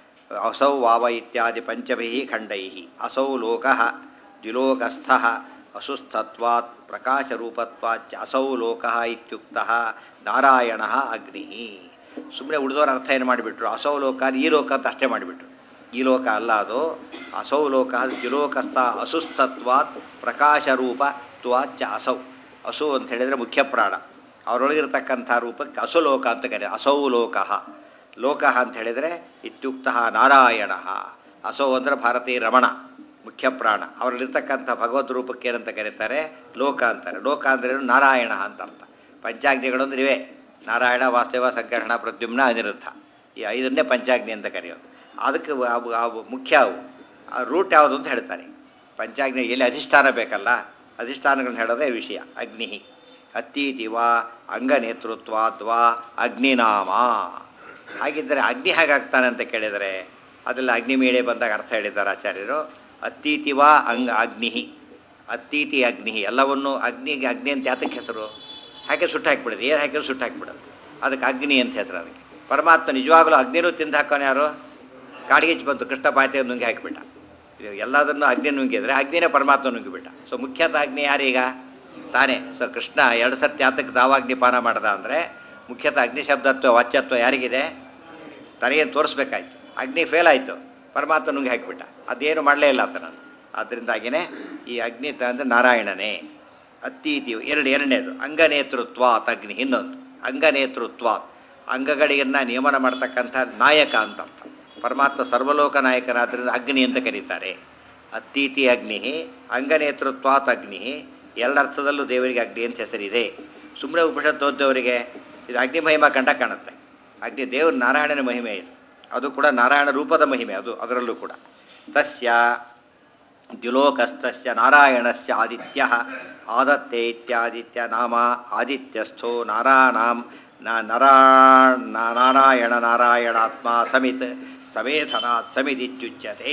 ಅಸೌ ವಾವ ಇತ್ಯಾದಿ ಪಂಚಭಿ ಖಂಡೈ ಅಸೌ ಲೋಕ ದ್ವಿಲೋಕಸ್ಥ ಅಸುಸ್ಥತ್ವಾತ್ ಪ್ರಕಾಶರೂಪತ್ವಾಚ ಅಸೌ ಲೋಕ ಇತ್ಯುಕ್ತ ನಾರಾಯಣ ಅಗ್ನಿ ಸುಮ್ಮನೆ ಉಳಿದವ್ರ ಅರ್ಥ ಏನು ಮಾಡಿಬಿಟ್ರು ಅಸೌ ಲೋಕ ಈ ಲೋಕ ಅಂತ ಅಷ್ಟೇ ಮಾಡಿಬಿಟ್ರು ಈ ಲೋಕ ಅಲ್ಲ ಅದು ಅಸೌ ಲೋಕ ದ್ವಿಲೋಕಸ್ಥ ಅಸುಸ್ಥತ್ವಾತ್ ಪ್ರಕಾಶರೂಪ ತ್ವಾಚ ಅಸೌ ಅಸು ಅಂತ ಹೇಳಿದರೆ ಮುಖ್ಯ ಪ್ರಾಣ ಅವರೊಳಗಿರ್ತಕ್ಕಂಥ ರೂಪಕ್ಕೆ ಅಸುಲೋಕ ಅಂತ ಕರೆ ಅಸೌ ಲೋಕ ಲೋಕ ಅಂತ ಹೇಳಿದರೆ ಇತ್ಯುಕ್ತ ನಾರಾಯಣ ಅಸೌ ಅಂದರೆ ಭಾರತೀಯ ರಮಣ ಮುಖ್ಯ ಪ್ರಾಣ ಅವರಲ್ಲಿರ್ತಕ್ಕಂಥ ಭಗವದ್ ರೂಪಕ್ಕೆ ಏನಂತ ಕರೀತಾರೆ ಲೋಕ ಅಂತಾರೆ ಲೋಕ ಅಂದ್ರೆ ನಾರಾಯಣ ಅಂತ ಅರ್ಥ ಪಂಚಾಗ್ನಿಗಳು ಅಂದ್ರೆ ಇವೆ ನಾರಾಯಣ ವಾಸ್ತವ ಸಂಕರ್ಷಣ ಪ್ರದ್ಯುಮ್ನ ಅನಿರುದ್ಧ ಈ ಐದನ್ನೇ ಪಂಚಾಗ್ನಿ ಅಂತ ಕರೆಯೋದು ಅದಕ್ಕೆ ಅವು ಅವು ಮುಖ್ಯ ಅವು ಆ ರೂಟ್ ಯಾವುದು ಅಂತ ಹೇಳ್ತಾರೆ ಪಂಚಾಗ್ನಿ ಎಲ್ಲಿ ಅಧಿಷ್ಠಾನ ಬೇಕಲ್ಲ ಅಧಿಷ್ಠಾನಗಳನ್ನ ಹೇಳೋದೇ ವಿಷಯ ಅಗ್ನಿ ಅತ್ತೀತಿವಾ ಅಂಗನೇತೃತ್ವಾದ್ವಾ ಅಗ್ನಿನಾಮ ಹಾಗಿದ್ದರೆ ಅಗ್ನಿ ಹೇಗಾಗ್ತಾನೆ ಅಂತ ಕೇಳಿದರೆ ಅದೆಲ್ಲ ಅಗ್ನಿ ಮೇಳೆ ಬಂದಾಗ ಅರ್ಥ ಹೇಳಿದ್ದಾರೆ ಆಚಾರ್ಯರು ಅತ್ತೀತಿವಾ ಅಂಗ ಅಗ್ನಿ ಅತ್ತೀತಿ ಅಗ್ನಿ ಎಲ್ಲವನ್ನು ಅಗ್ನಿಗೆ ಅಗ್ನಿ ಅಂತ ಯಾತಕ್ಕೆ ಹೆಸರು ಹಾಗೆ ಸುಟ್ಟು ಹಾಕಿಬಿಡೋದು ಏನು ಹಾಕಿದ್ರು ಸುಟ್ಟು ಹಾಕಿಬಿಡೋದು ಅದಕ್ಕೆ ಅಗ್ನಿ ಅಂತ ಹೆಸರು ಅದಕ್ಕೆ ಪರಮಾತ್ಮ ನಿಜವಾಗಲೂ ಅಗ್ನಿನೂ ತಿಂದು ಹಾಕೋನು ಯಾರು ಕಾಡಿಗೆ ಬಂತು ಕೃಷ್ಣ ಪಾಯ್ತೆ ನುಂಗಿ ಹಾಕಿಬಿಟ್ಟ ಇದು ಎಲ್ಲದನ್ನು ಅಗ್ನಿ ನುಂಗಿದ್ರೆ ಅಗ್ನಿನೇ ಪರಮಾತ್ಮ ನುಂಗಿಬಿಟ್ಟ ಸೊ ಮುಖ್ಯತ ಅಗ್ನಿ ಯಾರೀಗ ತಾನೇ ಸೊ ಕೃಷ್ಣ ಎರಡು ಸರ್ತಿ ಆತಕ್ಕೆ ದಾವಾಗ್ನಿ ಪಾನ ಮಾಡ್ದ ಅಂದರೆ ಮುಖ್ಯತಃ ಅಗ್ನಿ ಶಬ್ದತ್ವ ವಾಚ್ಯತ್ವ ಯಾರಿಗಿದೆ ತನಗೇನು ತೋರಿಸ್ಬೇಕಾಯ್ತು ಅಗ್ನಿ ಫೇಲ್ ಆಯಿತು ಪರಮಾತ್ಮ ನುಂಗಿ ಹಾಕಿಬಿಟ್ಟ ಅದೇನು ಮಾಡಲೇ ಇಲ್ಲ ಆತ ನಾನು ಆದ್ದರಿಂದಾಗಿಯೇ ಈ ಅಗ್ನಿ ತ ಅಂದರೆ ನಾರಾಯಣನೇ ಅತ್ತೀತಿ ಎರಡು ಎರಡನೇದು ಅಂಗನೇತೃತ್ವಾತ್ ಅಗ್ನಿ ಇನ್ನೊಂದು ಅಂಗನೇತೃತ್ವಾತ್ ಅಂಗಗಳಿಗನ್ನ ನಿಯಮನ ಮಾಡ್ತಕ್ಕಂಥ ನಾಯಕ ಅಂತ ಅರ್ಥ ಪರಮಾತ್ಮ ಸರ್ವಲೋಕ ನಾಯಕನಾದ್ರಿಂದ ಅಗ್ನಿ ಅಂತ ಕರೀತಾರೆ ಅತ್ತೀತಿ ಅಗ್ನಿ ಅಂಗನೇತೃತ್ವಾತ್ ಅಗ್ನಿ ಎರಡರ್ಥದಲ್ಲೂ ದೇವರಿಗೆ ಅಗ್ನಿ ಅಂತ ಹೆಸರಿದೆ ಸುಮ್ಮನೆ ಉಪನಿಷತ್ತು ಓದ್ದವರಿಗೆ ಇದು ಅಗ್ನಿ ಮಹಿಮಾ ಕಂಡ ಕಾಣುತ್ತೆ ಅಗ್ನಿ ದೇವರು ನಾರಾಯಣನ ಮಹಿಮೆ ಇದು ಅದು ಕೂಡ ನಾರಾಯಣ ರೂಪದ ಮಹಿಮೆ ಅದು ಅದರಲ್ಲೂ ಕೂಡ ತಸ್ಯ ದ್ಯುಲೋಕಸ್ತಸ್ಯ ನಾರಾಯಣಸ್ಯ ಆದಿತ್ಯ ಆದತ್ತೆ ಇತ್ಯಾದಿತ್ಯ ನಾಮ ಆದಿತ್ಯಸ್ಥೋ ನಾರಾಣಾಂ ನ- ನರಾ ನ- ನಾರಾಯಣ ನಾರಾಯಣಾತ್ಮ ಸಮಿತ್ ಸಮೇಧನಾತ್ ಸಮಿದಿತ್ಯುಚ್ಯತೆ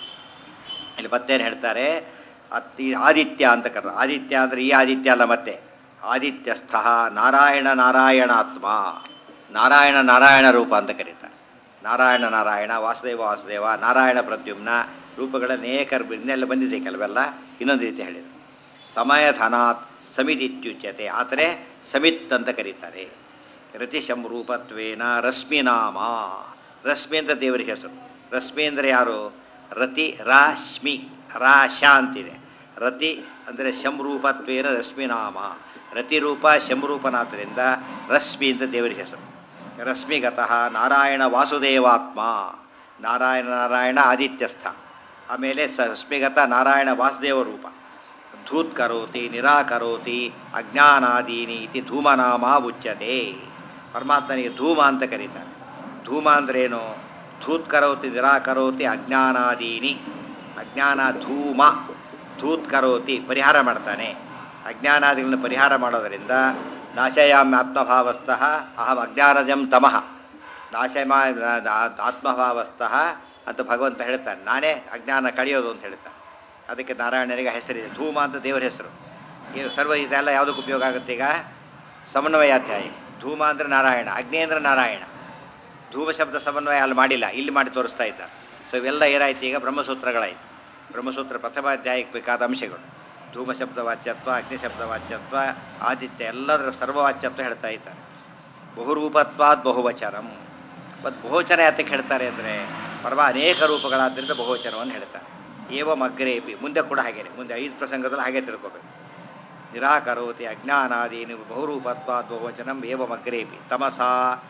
ಇಲ್ಲಿ ಮತ್ತೇನು ಹೇಳ್ತಾರೆ ಅತಿ ಆದಿತ್ಯ ಅಂತ ಕರ ಆದಿತ್ಯ ಅಂದರೆ ಈ ಆದಿತ್ಯ ಅಲ್ಲ ಮತ್ತೆ ಆದಿತ್ಯಸ್ಥ ನಾರಾಯಣ ನಾರಾಯಣಾತ್ಮ ನಾರಾಯಣ ನಾರಾಯಣ ರೂಪ ಅಂತ ಕರೀತಾರೆ ನಾರಾಯಣ ನಾರಾಯಣ ವಾಸುದೇವ ವಾಸುದೇವ ನಾರಾಯಣ ಪ್ರದ್ಯುಮ್ನ ರೂಪಗಳ ಅನೇಕ ಇನ್ನೆಲ್ಲ ಬಂದಿದೆ ಕೆಲವೆಲ್ಲ ಇನ್ನೊಂದು ರೀತಿ ಹೇಳಿದರು ಸಮಯಧನಾತ್ ಸಮಿದಿತ್ಯುಚ್ಯತೆ ಆತನೇ ಸಮಿತ್ ಅಂತ ಕರೀತಾರೆ ರತಿಶಂ ರೂಪತ್ವೇನ ರಶ್ಮಿನಾಮ ರಶ್ಮಿ ಅಂತ ದೇವರಿಗೆ ಹೆಸರು ರಶ್ಮಿ ಅಂದರೆ ಯಾರು ರತಿ ರಾಶ್ಮಿ ರಾಶ ಅಂತಿದೆ ರತಿ ಅಂದರೆ ಶಂರೂಪತ್ವೇನ ರಶ್ಮಿನಾಮ ರತಿರೂಪ ಶಂರೂಪನಾದ್ದರಿಂದ ರಶ್ಮಿ ಅಂತ ದೇವರಿಗೆ ಹೆಸರು ರಶ್ಮಿಗತಃ ನಾರಾಯಣ ವಾಸುದೇವಾತ್ಮ ನಾರಾಯಣ ನಾರಾಯಣ ಆದಿತ್ಯಸ್ಥ ಆಮೇಲೆ ಸ ರಶ್ಮಿಗತ ನಾರಾಯಣ ವಾಸುದೇವ ರೂಪ ಧೂತ್ ಕರೋತಿ ನಿರಾಕರೋತಿ ಅಜ್ಞಾನಾದೀನಿ ಇತಿ ಧೂಮನಾಮ ಉಚ್ಯತೆ ಪರಮಾತ್ಮನಿಗೆ ಧೂಮ ಅಂತ ಕರೀತಾರೆ ಧೂಮ ಅಂದ್ರೇನು ಧೂತ್ ಕರೋತಿ ನಿರಾಕರೋತಿ ಅಜ್ಞಾನಾದೀನಿ ಅಜ್ಞಾನ ಧೂಮ ಧೂತ್ ಕರೋತಿ ಪರಿಹಾರ ಮಾಡ್ತಾನೆ ಅಜ್ಞಾನಾದಿಗಳನ್ನು ಪರಿಹಾರ ಮಾಡೋದರಿಂದ ನಾಶಯಾಮ್ಯ ಆತ್ಮಭಾವಸ್ಥಃ ಅಹಂ ಅಜ್ಞಾನಜಂ ತಮಃ ನಾಶಮ ಆತ್ಮಭಾವಸ್ಥಃ ಅಂತ ಭಗವಂತ ಹೇಳ್ತಾನೆ ನಾನೇ ಅಜ್ಞಾನ ಕಳೆಯೋದು ಅಂತ ಹೇಳ್ತಾನೆ ಅದಕ್ಕೆ ನಾರಾಯಣನಿಗೆ ಹೆಸರಿದೆ ಧೂಮ ಅಂತ ದೇವರ ಹೆಸರು ಇದು ಸರ್ವ ಇದೆಲ್ಲ ಯಾವುದಕ್ಕೆ ಉಪಯೋಗ ಆಗುತ್ತೆ ಈಗ ಸಮನ್ವಯಾಧ್ಯಾಯ ಧೂಮ ಅಂದರೆ ನಾರಾಯಣ ಅಗ್ನಿ ಅಂದರೆ ನಾರಾಯಣ ಧೂಮ ಶಬ್ದ ಸಮನ್ವಯ ಅಲ್ಲಿ ಮಾಡಿಲ್ಲ ಇಲ್ಲಿ ಮಾಡಿ ತೋರಿಸ್ತಾ ಇದ್ದಾರೆ ಸೊ ಇವೆಲ್ಲ ಏನಾಯ್ತು ಈಗ ಬ್ರಹ್ಮಸೂತ್ರಗಳಾಯಿತು ಬ್ರಹ್ಮಸೂತ್ರ ಪ್ರಥಮಾಧ್ಯಾಯಕ್ಕೆ ಬೇಕಾದ ಅಂಶಗಳು ಧೂಮ ಶಬ್ದ ವಾಚ್ಯತ್ವ ಅಗ್ನಿ ಶಬ್ದ ವಾಚ್ಯತ್ವ ಆದಿತ್ಯ ಎಲ್ಲದರ ಸರ್ವವಾಚ್ಯತ್ವ ಹೇಳ್ತಾ ಇದ್ದಾರೆ ಬಹುರೂಪತ್ವಾದ್ ಬಹುವಚನಂ ಮತ್ತು ಬಹುವಚನ ಯಾತಕ್ಕೆ ಹೇಳ್ತಾರೆ ಅಂದರೆ ಪರಮ ಅನೇಕ ರೂಪಗಳಾದ್ದರಿಂದ ಬಹುವಚನವನ್ನು ಹೇಳ್ತಾರೆ ಏವಂ ಅಗ್ರೇಪಿ ಮುಂದೆ ಕೂಡ ಹಾಗೇನೆ ಮುಂದೆ ಐದು ಪ್ರಸಂಗದಲ್ಲಿ ಹಾಗೆ ತಿಳ್ಕೊಬೇಕು ನಿರಾಕರೋತಿ ಅಜ್ಞಾನಾದೀನಿ ಬಹುರೂಪತ್ವಾತ್ ಬಹುವಚನಂ ಏವಂ ಅಗ್ರೇಪಿ ತಮಸಾ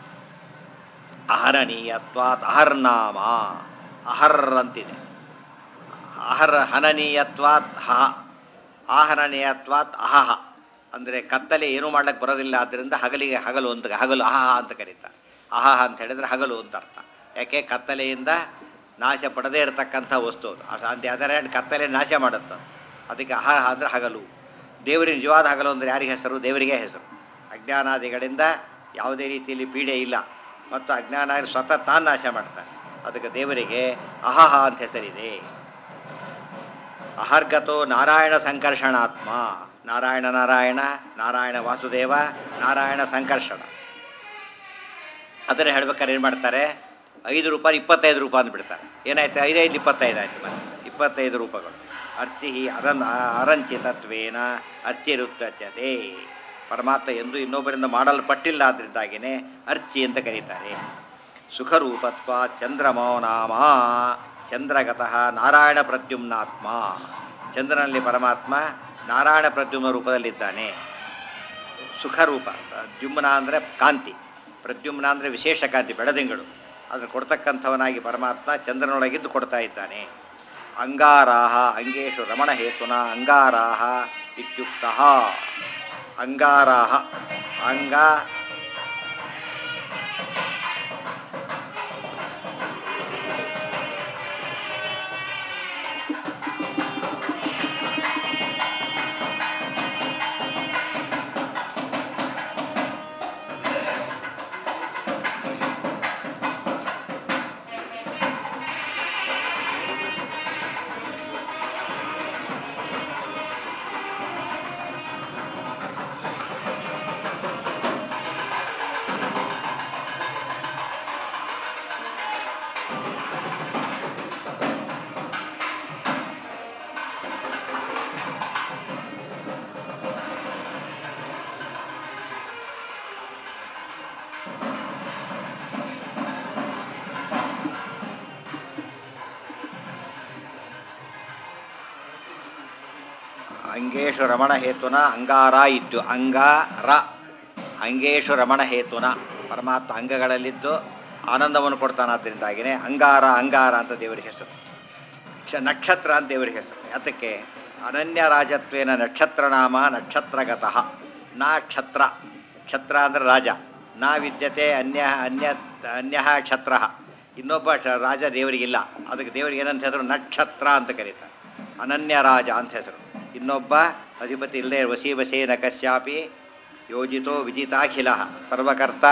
ಅಹರಣೀಯತ್ವಾತ್ ಅಹರ್ನಾಮ ಅಹರ್ ಅಂತಿದೆ ಅಹರ್ ಹನನೀಯತ್ವಾತ್ ಹ ಆಹರಣೀಯತ್ವಾತ್ ಅಹಹ ಅಂದರೆ ಕತ್ತಲೆ ಏನೂ ಮಾಡ್ಲಿಕ್ಕೆ ಬರೋದಿಲ್ಲ ಆದ್ದರಿಂದ ಹಗಲಿಗೆ ಹಗಲು ಅಂತ ಹಗಲು ಅಹಹ ಅಂತ ಕರೀತಾರೆ ಅಹಹ ಅಂತ ಹೇಳಿದರೆ ಹಗಲು ಅಂತ ಅರ್ಥ ಯಾಕೆ ಕತ್ತಲೆಯಿಂದ ನಾಶ ಪಡದೇ ಇರತಕ್ಕಂಥ ವಸ್ತು ಅದು ಅದು ಅದು ಅದರ ಕತ್ತಲೆ ನಾಶ ಮಾಡುತ್ತೆ ಅದಕ್ಕೆ ಅಹ ಅಂದರೆ ಹಗಲು ದೇವರಿಗೆ ನಿಜವಾದ ಹಗಲು ಅಂದರೆ ಯಾರಿಗೆ ಹೆಸರು ದೇವರಿಗೆ ಹೆಸರು ಅಜ್ಞಾನಾದಿಗಳಿಂದ ಯಾವುದೇ ರೀತಿಯಲ್ಲಿ ಪೀಡೆ ಇಲ್ಲ ಮತ್ತು ಅಜ್ಞಾನ ಸ್ವತಃ ತಾನು ನಾಶ ಮಾಡ್ತಾನೆ ಅದಕ್ಕೆ ದೇವರಿಗೆ ಅಹಹ ಅಂತ ಹೆಸರಿದೆ ಅಹರ್ಗತೋ ನಾರಾಯಣ ಸಂಕರ್ಷಣಾತ್ಮ ನಾರಾಯಣ ನಾರಾಯಣ ನಾರಾಯಣ ವಾಸುದೇವ ನಾರಾಯಣ ಸಂಕರ್ಷಣ ಅದನ್ನು ಹೇಳ್ಬೇಕಾದ್ರೆ ಏನು ಮಾಡ್ತಾರೆ ಐದು ರೂಪಾಯಿ ಇಪ್ಪತ್ತೈದು ರೂಪಾಯಿ ಅಂದ್ಬಿಡ್ತಾರೆ ಏನಾಯ್ತು ಐದೈದು ಇಪ್ಪತ್ತೈದು ಆಯ್ತು ಮತ್ತೆ ಇಪ್ಪತ್ತೈದು ರೂಪಾಯಿಗಳು ಅರ್ಚಿ ಅದನ್ ಅರಂಚಿತತ್ವೇನ ಅರ್ಚಿರುತ್ತತೆ ಪರಮಾತ್ಮ ಎಂದು ಇನ್ನೊಬ್ಬರಿಂದ ಮಾಡಲ್ಪಟ್ಟಿಲ್ಲ ಆದ್ದರಿಂದಾಗಿಯೇ ಅರ್ಚಿ ಅಂತ ಕರೀತಾರೆ ಸುಖರೂಪತ್ವ ಚಂದ್ರಮೋ ನಾಮ ಚಂದ್ರಗತಃ ನಾರಾಯಣ ಪ್ರದ್ಯುಮ್ನಾತ್ಮ ಚಂದ್ರನಲ್ಲಿ ಪರಮಾತ್ಮ ನಾರಾಯಣ ಪ್ರದ್ಯುಮ್ನ ರೂಪದಲ್ಲಿದ್ದಾನೆ ಸುಖರೂಪ ದ್ಯುಮ್ನ ಅಂದರೆ ಕಾಂತಿ ಪ್ರದ್ಯುಮ್ನ ಅಂದರೆ ವಿಶೇಷ ಕಾಂತಿ ಬೆಳದಿಂಗಳು ಅದನ್ನು ಕೊಡ್ತಕ್ಕಂಥವನಾಗಿ ಪರಮಾತ್ಮ ಚಂದ್ರನೊಳಗಿದ್ದು ಕೊಡ್ತಾ ಇದ್ದಾನೆ ಅಂಗಾರಾಹ ಅಂಗೇಶು ರಮಣ ಹೇತುನ ಅಂಗಾರಾಹ ಇತ್ಯುಕ್ತ ಅಂಗಾರಾಹ ಅಂಗ ಅಂಗೇಶು ರಮಣ ಹೇತುನ ಅಂಗಾರ ಇದ್ದು ಅಂಗಾರ ಅಂಗೇಶು ರಮಣ ಹೇತುನ ಪರಮಾತ್ಮ ಅಂಗಗಳಲ್ಲಿದ್ದು ಆನಂದವನ್ನು ಕೊಡ್ತಾನಾದ್ದರಿಂದಾಗಿಯೇ ಅಂಗಾರ ಅಂಗಾರ ಅಂತ ದೇವರಿಗೆ ಹೆಸರು ಕ್ಷ ನಕ್ಷತ್ರ ಅಂತ ದೇವರಿಗೆ ಹೆಸರು ಯಾತಕ್ಕೆ ಅನನ್ಯ ರಾಜತ್ವೇನ ನಕ್ಷತ್ರನಾಮ ನಕ್ಷತ್ರಗತಃ ನಾ ಕ್ಷತ್ರ ಕ್ಷತ್ರ ಅಂದರೆ ರಾಜ ನಾ ವಿದ್ಯತೆ ಅನ್ಯ ಅನ್ಯ ಅನ್ಯ ಕ್ಷತ್ರ ಇನ್ನೊಬ್ಬ ಕ್ಷ- ರಾಜ ದೇವರಿಗಿಲ್ಲ ಅದಕ್ಕೆ ದೇವರಿಗೆ ಏನಂತ ಹೆಸರು ನಕ್ಷತ್ರ ಅಂತ ಕರೀತಾರೆ ಅನನ್ಯ ರಾಜ ಅಂತ ಹೆಸರು ಇನ್ನೊಬ್ಬ ಅಧಿಪತಿ ಇಲ್ಲದೆ ವಸಿ ವಸೇನ ಕಶ್ಯಾಪಿ ಯೋಜಿತೋ ವಿಜಿತಾಖಿಲ ಸರ್ವಕರ್ತ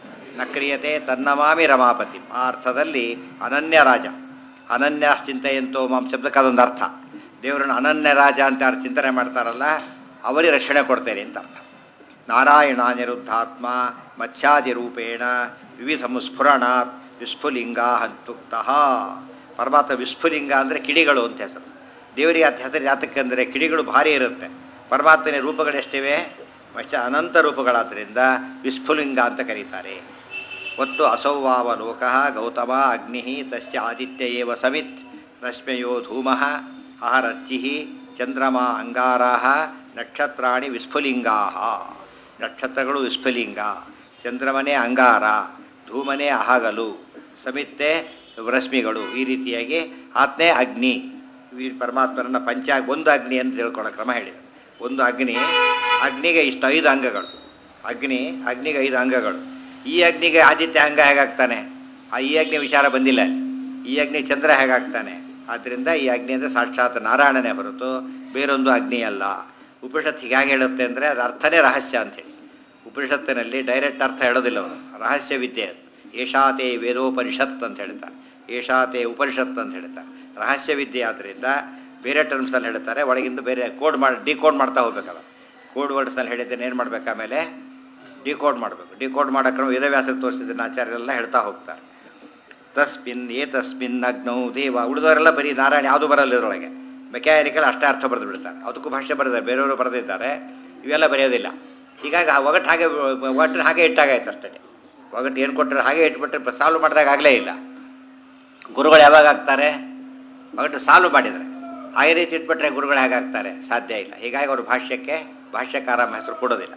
ನ ಕ್ರಿಯತೆ ತನ್ನಮಾಮಿ ರಮಾಪತಿ ಆ ಅರ್ಥದಲ್ಲಿ ಅನನ್ಯ ರಾಜ ಅನನ್ಯ ಚಿಂತೆಯಂತೋ ಮಾಂ ಶಬ್ದಕ್ಕೆ ಅದೊಂದು ಅರ್ಥ ದೇವರನ್ನು ಅನನ್ಯ ರಾಜ ಅಂತ ಯಾರು ಚಿಂತನೆ ಮಾಡ್ತಾರಲ್ಲ ಅವರಿಗೆ ರಕ್ಷಣೆ ಕೊಡ್ತೇನೆ ಅಂತ ಅರ್ಥ ನಾರಾಯಣ ನಿರುದ್ಧಾತ್ಮ ಮತ್ಸ್ಯಾದಿ ರೂಪೇಣ ವಿವಿಧ ಮುಸ್ಫುರಣಾತ್ ವಿಸ್ಫುಲಿಂಗ ಹಂತುಕ್ತಃ ಪರಮಾತ್ಮ ವಿಸ್ಫುಲಿಂಗ ಅಂದರೆ ಕಿಡಿಗಳು ಅಂತ ಹೆಸರು ದೇವರಿಗೆ ಅತ್ ಹೆಸರು ಯಾತಕ್ಕೆ ಅಂದರೆ ಕಿಡಿಗಳು ಭಾರಿ ಇರುತ್ತೆ ಪರಮಾತ್ಮನ ರೂಪಗಳು ಎಷ್ಟಿವೆ ಮಚ್ಚ ಅನಂತ ರೂಪಗಳಾದ್ದರಿಂದ ವಿಸ್ಫುಲಿಂಗ ಅಂತ ಕರೀತಾರೆ ಒಟ್ಟು ಅಸೌವಾವ ಲೋಕ ಗೌತಮ ಅಗ್ನಿ ತಸ್ಯ ಆದಿತ್ಯ ಏವ ಸಮಿತ್ ರಶ್ಮಯೋ ಧೂಮ ಅಹರಚ್ಚಿ ಚಂದ್ರಮ ಅಂಗಾರಾ ನಕ್ಷತ್ರಾಣಿ ವಿಸ್ಫುಲಿಂಗಾ ನಕ್ಷತ್ರಗಳು ವಿಸ್ಫುಲಿಂಗ ಚಂದ್ರಮನೇ ಅಂಗಾರ ಧೂಮನೇ ಅಹಗಲು ಸಮಿತ್ತೆ ರಶ್ಮಿಗಳು ಈ ರೀತಿಯಾಗಿ ಆತ್ನೇ ಅಗ್ನಿ ಈ ಪರಮಾತ್ಮರನ್ನ ಪಂಚ ಒಂದು ಅಗ್ನಿ ಅಂತ ತಿಳ್ಕೊಳ್ಳೋ ಕ್ರಮ ಹೇಳಿದೆ ಒಂದು ಅಗ್ನಿ ಅಗ್ನಿಗೆ ಇಷ್ಟು ಐದು ಅಂಗಗಳು ಅಗ್ನಿ ಅಗ್ನಿಗೆ ಐದು ಅಂಗಗಳು ಈ ಅಗ್ನಿಗೆ ಆದಿತ್ಯ ಅಂಗ ಹೇಗಾಗ್ತಾನೆ ಆ ಈ ಅಗ್ನಿ ವಿಚಾರ ಬಂದಿಲ್ಲ ಅಲ್ಲಿ. ಈ ಅಗ್ನಿ ಚಂದ್ರ ಹೇಗಾಗ್ತಾನೆ ಆದ್ದರಿಂದ ಈ ಅಗ್ನಿ ಅಂದರೆ ಸಾಕ್ಷಾತ್ ನಾರಾಯಣನೇ ಹೊರತು ಬೇರೊಂದು ಅಗ್ನಿ ಅಲ್ಲ ಉಪನಿಷತ್ ಹೀಗಾಗಿ ಹೇಳುತ್ತೆ ಅಂದರೆ ಅದು ಅರ್ಥನೇ ರಹಸ್ಯ ಅಂತೇಳಿ ಉಪನಿಷತ್ತಿನಲ್ಲಿ ಡೈರೆಕ್ಟ್ ಅರ್ಥ ಹೇಳೋದಿಲ್ಲ ಅವನು ರಹಸ್ಯ ವಿದ್ಯೆ ಅದು ಏಷಾತೆ ವೇದೋಪನಿಷತ್ ಅಂತ ಹೇಳ್ತಾರೆ ಏಷಾತೆ ಉಪನಿಷತ್ ಅಂತ ಹೇಳ್ತಾರೆ ರಹಸ್ಯ ವಿದ್ಯೆ ಆದ್ದರಿಂದ ಬೇರೆ ಟರ್ಮ್ಸಲ್ಲಿ ಹೇಳ್ತಾರೆ ಒಳಗಿಂದ ಬೇರೆ ಕೋಡ್ ಮಾಡಿ ಡಿಕೋಡ್ ಮಾಡ್ತಾ ಹೋಗ್ಬೇಕಲ್ಲ ಕೋಡ್ ವರ್ಡ್ಸ್ನಲ್ಲಿ ಹೇಳಿದ್ದೇನೆ ಏನು ಮಾಡ್ಬೇಕು ಆಮೇಲೆ ಡಿಕೋಡ್ ಮಾಡಬೇಕು ಡಿಕೋಡ್ ಮಾಡೋ ಕ್ರಮ ವೇದವ್ಯಾಸರು ತೋರಿಸಿದ್ದನ್ನು ಆಚಾರ್ಯರೆಲ್ಲ ಹೇಳ್ತಾ ಹೋಗ್ತಾರೆ ತಸ್ಮಿನ್ ಏ ತಸ್ಮಿನ್ ಅಗ್ನೌ ದೇವ ಉಳಿದವರೆಲ್ಲ ಬರೀ ನಾರಾಯಣ ಯಾವುದು ಬರಲ್ಲ ಇದರೊಳಗೆ ಮೆಕ್ಯಾನಿಕಲ್ ಅಷ್ಟೇ ಅರ್ಥ ಬರೆದು ಬಿಡ್ತಾರೆ ಅದಕ್ಕೂ ಭಾಷೆ ಬರೆದಿದ್ದಾರೆ ಬೇರೆಯವರು ಬರೆದಿದ್ದಾರೆ ಇವೆಲ್ಲ ಬರೆಯೋದಿಲ್ಲ ಹೀಗಾಗಿ ಆ ಒಗಟ್ಟು ಹಾಗೆ ಒಟ್ಟು ಹಾಗೆ ಇಟ್ಟಾಗಾಯ್ತು ಅಷ್ಟೇ ಒಗಟ್ಟು ಏನು ಕೊಟ್ಟರೆ ಹಾಗೆ ಇಟ್ಬಿಟ್ರೆ ಸಾಲ್ವ್ ಮಾಡಿದಾಗ ಆಗಲೇ ಇಲ್ಲ ಗುರುಗಳು ಯಾವಾಗ ಆಗ್ತಾರೆ ಒಗಟ್ಟು ಸಾಲ್ವ್ ಮಾಡಿದರೆ ಆ ರೀತಿ ಇಟ್ಬಿಟ್ರೆ ಗುರುಗಳು ಹೇಗಾಗ್ತಾರೆ ಸಾಧ್ಯ ಇಲ್ಲ ಹೀಗಾಗಿ ಅವರು ಭಾಷ್ಯಕ್ಕೆ ಭಾಷ್ಯಕಾರ ಎಂಬ ಹೆಸರು ಕೊಡೋದಿಲ್ಲ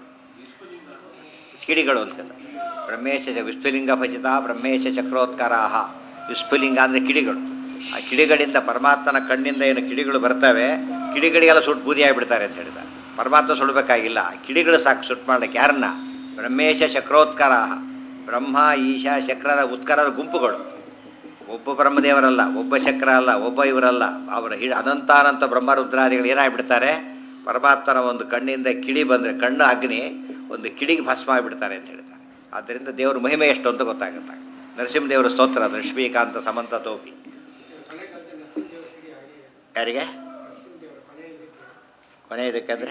ಕಿಡಿಗಳು ಅಂತಲ್ಲ ಬ್ರಹ್ಮೇಶ ಚ- ವಿಸ್ಫುಲಿಂಗ ಭಜಿತ ಬ್ರಹ್ಮೇಶ ಚಕ್ರೋತ್ಕರಾಹ ವಿಸ್ಫುಲಿಂಗ ಅಂದರೆ ಕಿಡಿಗಳು ಆ ಕಿಡಿಗಳಿಂದ ಪರಮಾತ್ಮನ ಕಣ್ಣಿಂದ ಏನು ಕಿಡಿಗಳು ಬರ್ತವೆ ಕಿಡಿಗಳಿಗೆಲ್ಲ ಸುಟ್ಟು ಬೂದಿ ಆಗಿಬಿಡ್ತಾರೆ ಅಂತ ಹೇಳಿದ್ದಾರೆ ಪರಮಾತ್ಮ ಸುಡಬೇಕಾಗಿಲ್ಲ ಆ ಕಿಡಿಗಳು ಸಾಕು ಸುಟ್ಟು ಮಾಡ್ಲಿಕ್ಕೆ ಯಾರನ್ನ ಬ್ರಹ್ಮೇಶ ಚಕ್ರೋತ್ಕರಾಹ ಬ್ರಹ್ಮ ಈಶ ಚಕ್ರದ ಉತ್ಕರದ ಗುಂಪುಗಳು ಒಬ್ಬ ಬ್ರಹ್ಮದೇವರಲ್ಲ ಒಬ್ಬ ಚಕ್ರ ಅಲ್ಲ ಒಬ್ಬ ಇವರಲ್ಲ ಅವರ ಹಿ ಅನಂತಾನಂತ ಬ್ರಹ್ಮರುದ್ರಾದಿಗಳು ಏನಾಗ್ಬಿಡ್ತಾರೆ ಪರಮಾತ್ಮನ ಒಂದು ಕಣ್ಣಿಂದ ಕಿಡಿ ಬಂದರೆ ಕಣ್ಣು ಅಗ್ನಿ ಒಂದು ಕಿಡಿಗೆ ಭಸ್ಮ ಆಗಿಬಿಡ್ತಾರೆ ಅಂತ ಹೇಳ್ತಾರೆ ಆದ್ದರಿಂದ ದೇವರ ಮಹಿಮೆ ಎಷ್ಟು ಅಂತ ಗೊತ್ತಾಗುತ್ತೆ ನರಸಿಂಹದೇವರ ಸ್ತೋತ್ರ ಅದು ಲಕ್ಷ್ಮೀಕಾಂತ ಸಮಂತ ತೋಪಿ ಯಾರಿಗೆ ಕೊನೆ ಇದಕ್ಕೆಂದ್ರೆ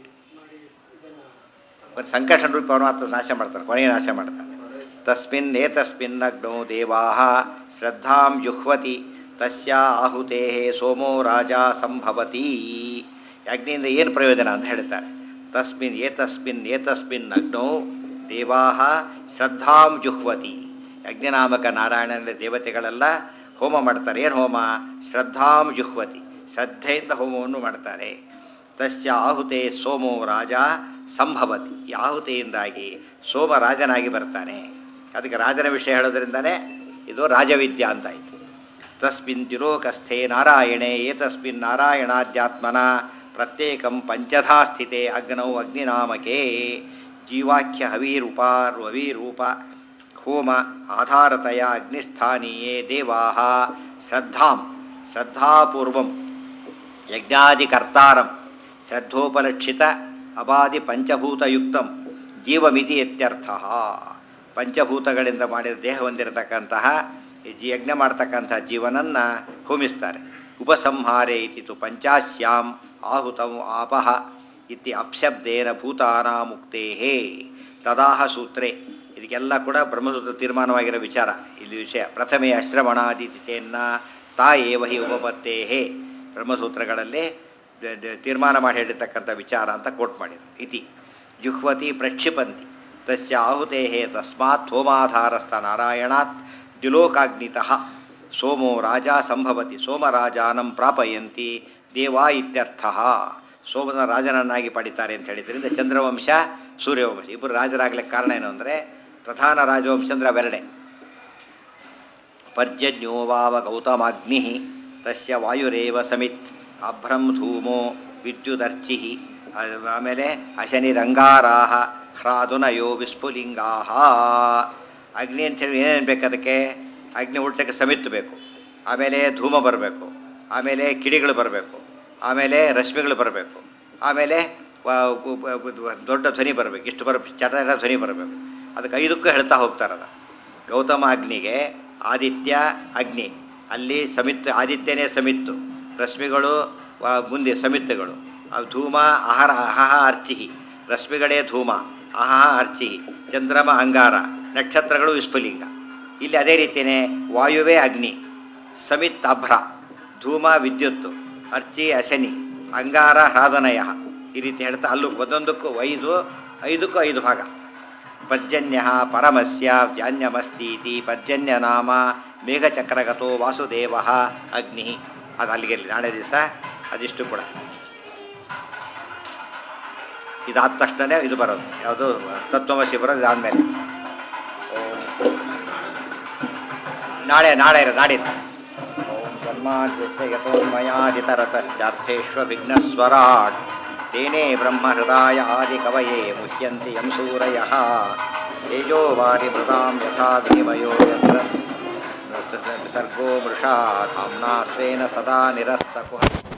ಒಂದು ಸಂಕಷ್ಟ ರೂಪ ಪರಮಾತ್ಮ ನಾಶ ಮಾಡ್ತಾನೆ ಕೊನೆಯ ನಾಶ ಮಾಡ್ತಾನೆ ತಸ್ಮಿನ್ ಏತಸ್ಮಿನ್ ಅಗ್ನೋ ದೇವಾ ಶ್ರದ್ಧಾಂ ಜುಹ್ವತಿ ತಸ್ಯ ಆಹುತೇ ಸೋಮೋ ರಾಜ ಸಂಭವತಿ ಅಗ್ನಿಯಿಂದ ಏನು ಪ್ರಯೋಜನ ಅಂತ ಹೇಳ್ತಾರೆ ತಸ್ಮಿನ್ ಏತಸ್ಮಿನ್ ಏತಸ್ಮಿನ್ ಅಗ್ನೋ ದೇವಾ ಶ್ರದ್ಧಾಂ ಜುಹ್ವತಿ ಅಗ್ನಿನಾಮಕ ನಾರಾಯಣನ ದೇವತೆಗಳೆಲ್ಲ ಹೋಮ ಮಾಡ್ತಾರೆ ಏನು ಹೋಮ ಶ್ರದ್ಧಾಂ ಜುಹ್ವತಿ ಶ್ರದ್ಧೆಯಿಂದ ಹೋಮವನ್ನು ಮಾಡ್ತಾರೆ ತಸ್ಯ ಆಹುತೆ ಸೋಮೋ ರಾಜ ಸಂಭವತಿ ಈ ಆಹುತಿಯಿಂದಾಗಿ ಸೋಮ ರಾಜನಾಗಿ ಬರ್ತಾನೆ ಅದಕ್ಕೆ ರಾಜನ ವಿಷಯ ಹೇಳೋದ್ರಿಂದನೇ ಇದು ರಾಜವಿದ್ಯಾ ಅಂತಾಯಿತು ತಸ್ಮಿನ್ ತಿರೋಕಸ್ಥೆ ನಾರಾಯಣೆ ಏತಸ್ಮಿನ್ ನಾರಾಯಣಾಧ್ಯಾತ್ಮನ ಪ್ರತ್ಯೇಕಂ ಪಂಚಧಾ ಸ್ಥಿತೆ ಅಗ್ನೌ ಅಗ್ನಿನಾಮಕೆ ಜೀವಾಖ್ಯ ಹವೀರೂಪ ರವೀರೂಪ ಹೋಮ ಆಧಾರತೆಯ ಅಗ್ನಿಸ್ಥಾನೀಯೇ ದೇವಾ ಶ್ರದ್ಧಾಂ ಶ್ರದ್ಧಾಪೂರ್ವಂ ಯಜ್ಞಾದಿಕರ್ತಾರಂ ಶ್ರದ್ಧೋಪಲಕ್ಷಿತ ಅಬಾದಿ ಪಂಚಭೂತಯುಕ್ತಂ ಜೀವಮಿತಿ ಇತ್ಯರ್ಥ ಪಂಚಭೂತಗಳಿಂದ ಮಾಡಿದ ದೇಹ ಹೊಂದಿರತಕ್ಕಂತಹ ಈ ಜಿ- ಯಜ್ಞ ಮಾಡ್ತಕ್ಕಂಥ ಜೀವನನ್ನು ಹೋಮಿಸ್ತಾರೆ ಉಪಸಂಹಾರೆ ಇತಿತು ಪಂಚಾಸ್ಯಾಂ ಆಹುತಂ ಆಪಹ ಇತಿ ಅಪ್ಶಬ್ದೇನ ಭೂತಾನ ಮುಕ್ತೇಹೇ ತದಾಹ ಸೂತ್ರೆ ಇದಕ್ಕೆಲ್ಲ ಕೂಡ ಬ್ರಹ್ಮಸೂತ್ರ ತೀರ್ಮಾನವಾಗಿರೋ ವಿಚಾರ ಇಲ್ಲಿ ವಿಷಯ ಪ್ರಥಮೆ ಅಶ್ರವಣಾದಿತಿ ಚೇನ್ನ ತಾ ಏವ ಹಿ ಉಪಪತ್ತೇಹೇ ಬ್ರಹ್ಮಸೂತ್ರಗಳಲ್ಲಿ ದ- ದ- ತೀರ್ಮಾನ ಮಾಡಿ ಹೇಳಿರ್ತಕ್ಕಂಥ ವಿಚಾರ ಅಂತ ಕೋಟ್ ಮಾಡಿದ್ರು ಇತಿ ಜುಹ್ವತಿ ಪ್ರಕ್ಷಿಪಂತಿ ತಸ್ಯ ಆಹುತೇ ತಸ್ಮಾತ್ ಹೋಮಾಧಾರಸ್ಥ ನಾರಾಯಣಾತ್ ದ್ಯುಲೋಕಾಗ್ನಿತಃ ಸೋಮೋ ರಾಜ ಸಂಭವತಿ ಸೋಮರಾಜಾನಂ ಪ್ರಾಪಯಂತಿ ದೇವಾ ಇತ್ಯರ್ಥ ಸೋಮನ ರಾಜನನ್ನಾಗಿ ಪಡಿತಾರೆ ಅಂತ ಹೇಳಿದ್ರಿಂದ ಚಂದ್ರವಂಶ ಸೂರ್ಯವಂಶ ಇಬ್ಬರು ರಾಜರಾಗ್ಲಿಕ್ಕೆ ಕಾರಣ ಏನು ಅಂದರೆ ಪ್ರಧಾನ ರಾಜವಂಶ ಅಂದರೆ ಅವೆರಡೆ ಪರ್ಜನ್ಯೋ ವಾವ ಗೌತಮಾಗ್ನಿ ತಸ್ಯ ವಾಯುರೇವ ಸಮಿತ್ ಅಭ್ರಂ ಧೂಮೋ ವಿದ್ಯುದರ್ಚಿ ಆಮೇಲೆ ಅಶನಿರಂಗಾರಾಹ ಹ್ರಾದುನಯೋ ವಿಸ್ಫುಲಿಂಗಾಹ ಅಗ್ನಿ ಅಂತೇಳಿ ಏನೇನು ಬೇಕು ಅದಕ್ಕೆ ಅಗ್ನಿ ಹುಟ್ಟಕ್ಕೆ ಸಮಿತ್ ಬೇಕು ಆಮೇಲೆ ಧೂಮ ಬರಬೇಕು ಆಮೇಲೆ ಕಿಡಿಗಳು ಬರಬೇಕು ಆಮೇಲೆ ರಶ್ಮಿಗಳು ಬರಬೇಕು ಆಮೇಲೆ ವ- ವ- ವ- ದೊಡ್ಡ ಧ್ವನಿ ಬರಬೇಕು ಇಷ್ಟು ಬರ ಚಟ ಧ್ವನಿ ಬರಬೇಕು ಅದಕ್ಕೆ ಐದಕ್ಕೂ ಹೇಳ್ತಾ ಹೋಗ್ತಾರದ ಗೌತಮ ಅಗ್ನಿಗೆ ಆದಿತ್ಯ ಅಗ್ನಿ ಅಲ್ಲಿ ಸಮಿತ್ ಆದಿತ್ಯನೇ ಸಮಿತ್ತು ರಶ್ಮಿಗಳು ವ- ಮುಂದೆ ಸಮಿತ್ತುಗಳು ಆ ಧೂಮ ಆಹಾರ ಅಹಹ ಅರ್ಚಿಹಿ ರಶ್ಮಿಗಳೇ ಧೂಮ ಅಹಹ ಅರ್ಚಿಹಿ ಚಂದ್ರಮ ಅಂಗಾರ ನಕ್ಷತ್ರಗಳು ವಿಸ್ಫುಲಿಂಗ ಇಲ್ಲಿ ಅದೇ ರೀತಿಯೇ ವಾಯುವೇ ಅಗ್ನಿ ಸಮಿತ್ ಅಭ್ರ ಧೂಮ ವಿದ್ಯುತ್ತು ಅರ್ಚಿ ಅಶನಿ ಅಂಗಾರ ಹ್ರಾದನಯ ಈ ರೀತಿ ಹೇಳ್ತಾ ಅಲ್ಲೂ ಒಂದೊಂದಕ್ಕೂ ಐದು ಐದಕ್ಕೂ ಐದು ಭಾಗ ಪರ್ಜನ್ಯ ಪರಮಸ್ಯ ವ್ಯಾನ್ಯಮಸ್ತೀತಿ ಪರ್ಜನ್ಯ ನಾಮ ಮೇಘಚಕ್ರಗತೋ ವಾಸುದೇವ ಅಗ್ನಿ ಅದು ಅಲ್ಲಿಗೆ ಇರ್ಲಿ. ನಾಳೆ ದಿವಸ ಅದಿಷ್ಟು ಕೂಡ ಇದಾದ ತಕ್ಷಣ ಇದು ಬರೋದು ಯಾವುದು ತತ್ವಮಸಿ ಬರೋದು ಇದಾದಮೇಲೆ ನಾಳೆ ನಾಳೆ ಇರೋದು ನಾಡಿದ್ದು ಓಂ ಬ್ರಹ್ಮಾದ್ಯಸ್ಯ ಯಥೋನ್ಮಯಾದಿತರತಶ್ಚಾರ್ಥೇಶ್ವ ವಿಘ್ನಸ್ವರಾಟ್ ತೇನೇ ಬ್ರಹ್ಮಹೃದಾಯ ಆದಿಕವಯೇ ಮುಹ್ಯಂತಿ ಯಂ ಸೂರಯಃ ತೇಜೋ ವಾರಿ ಮೃದಾಂ ಯಥಾ ವಿನಿಮಯೋ ಯತ್ರ ಸರ್ಗೋ ಮೃಷಾ ಧಾಮ್ನಾ ಸ್ವೇನ ಸದಾ ನಿರಸ್ತಕುಹ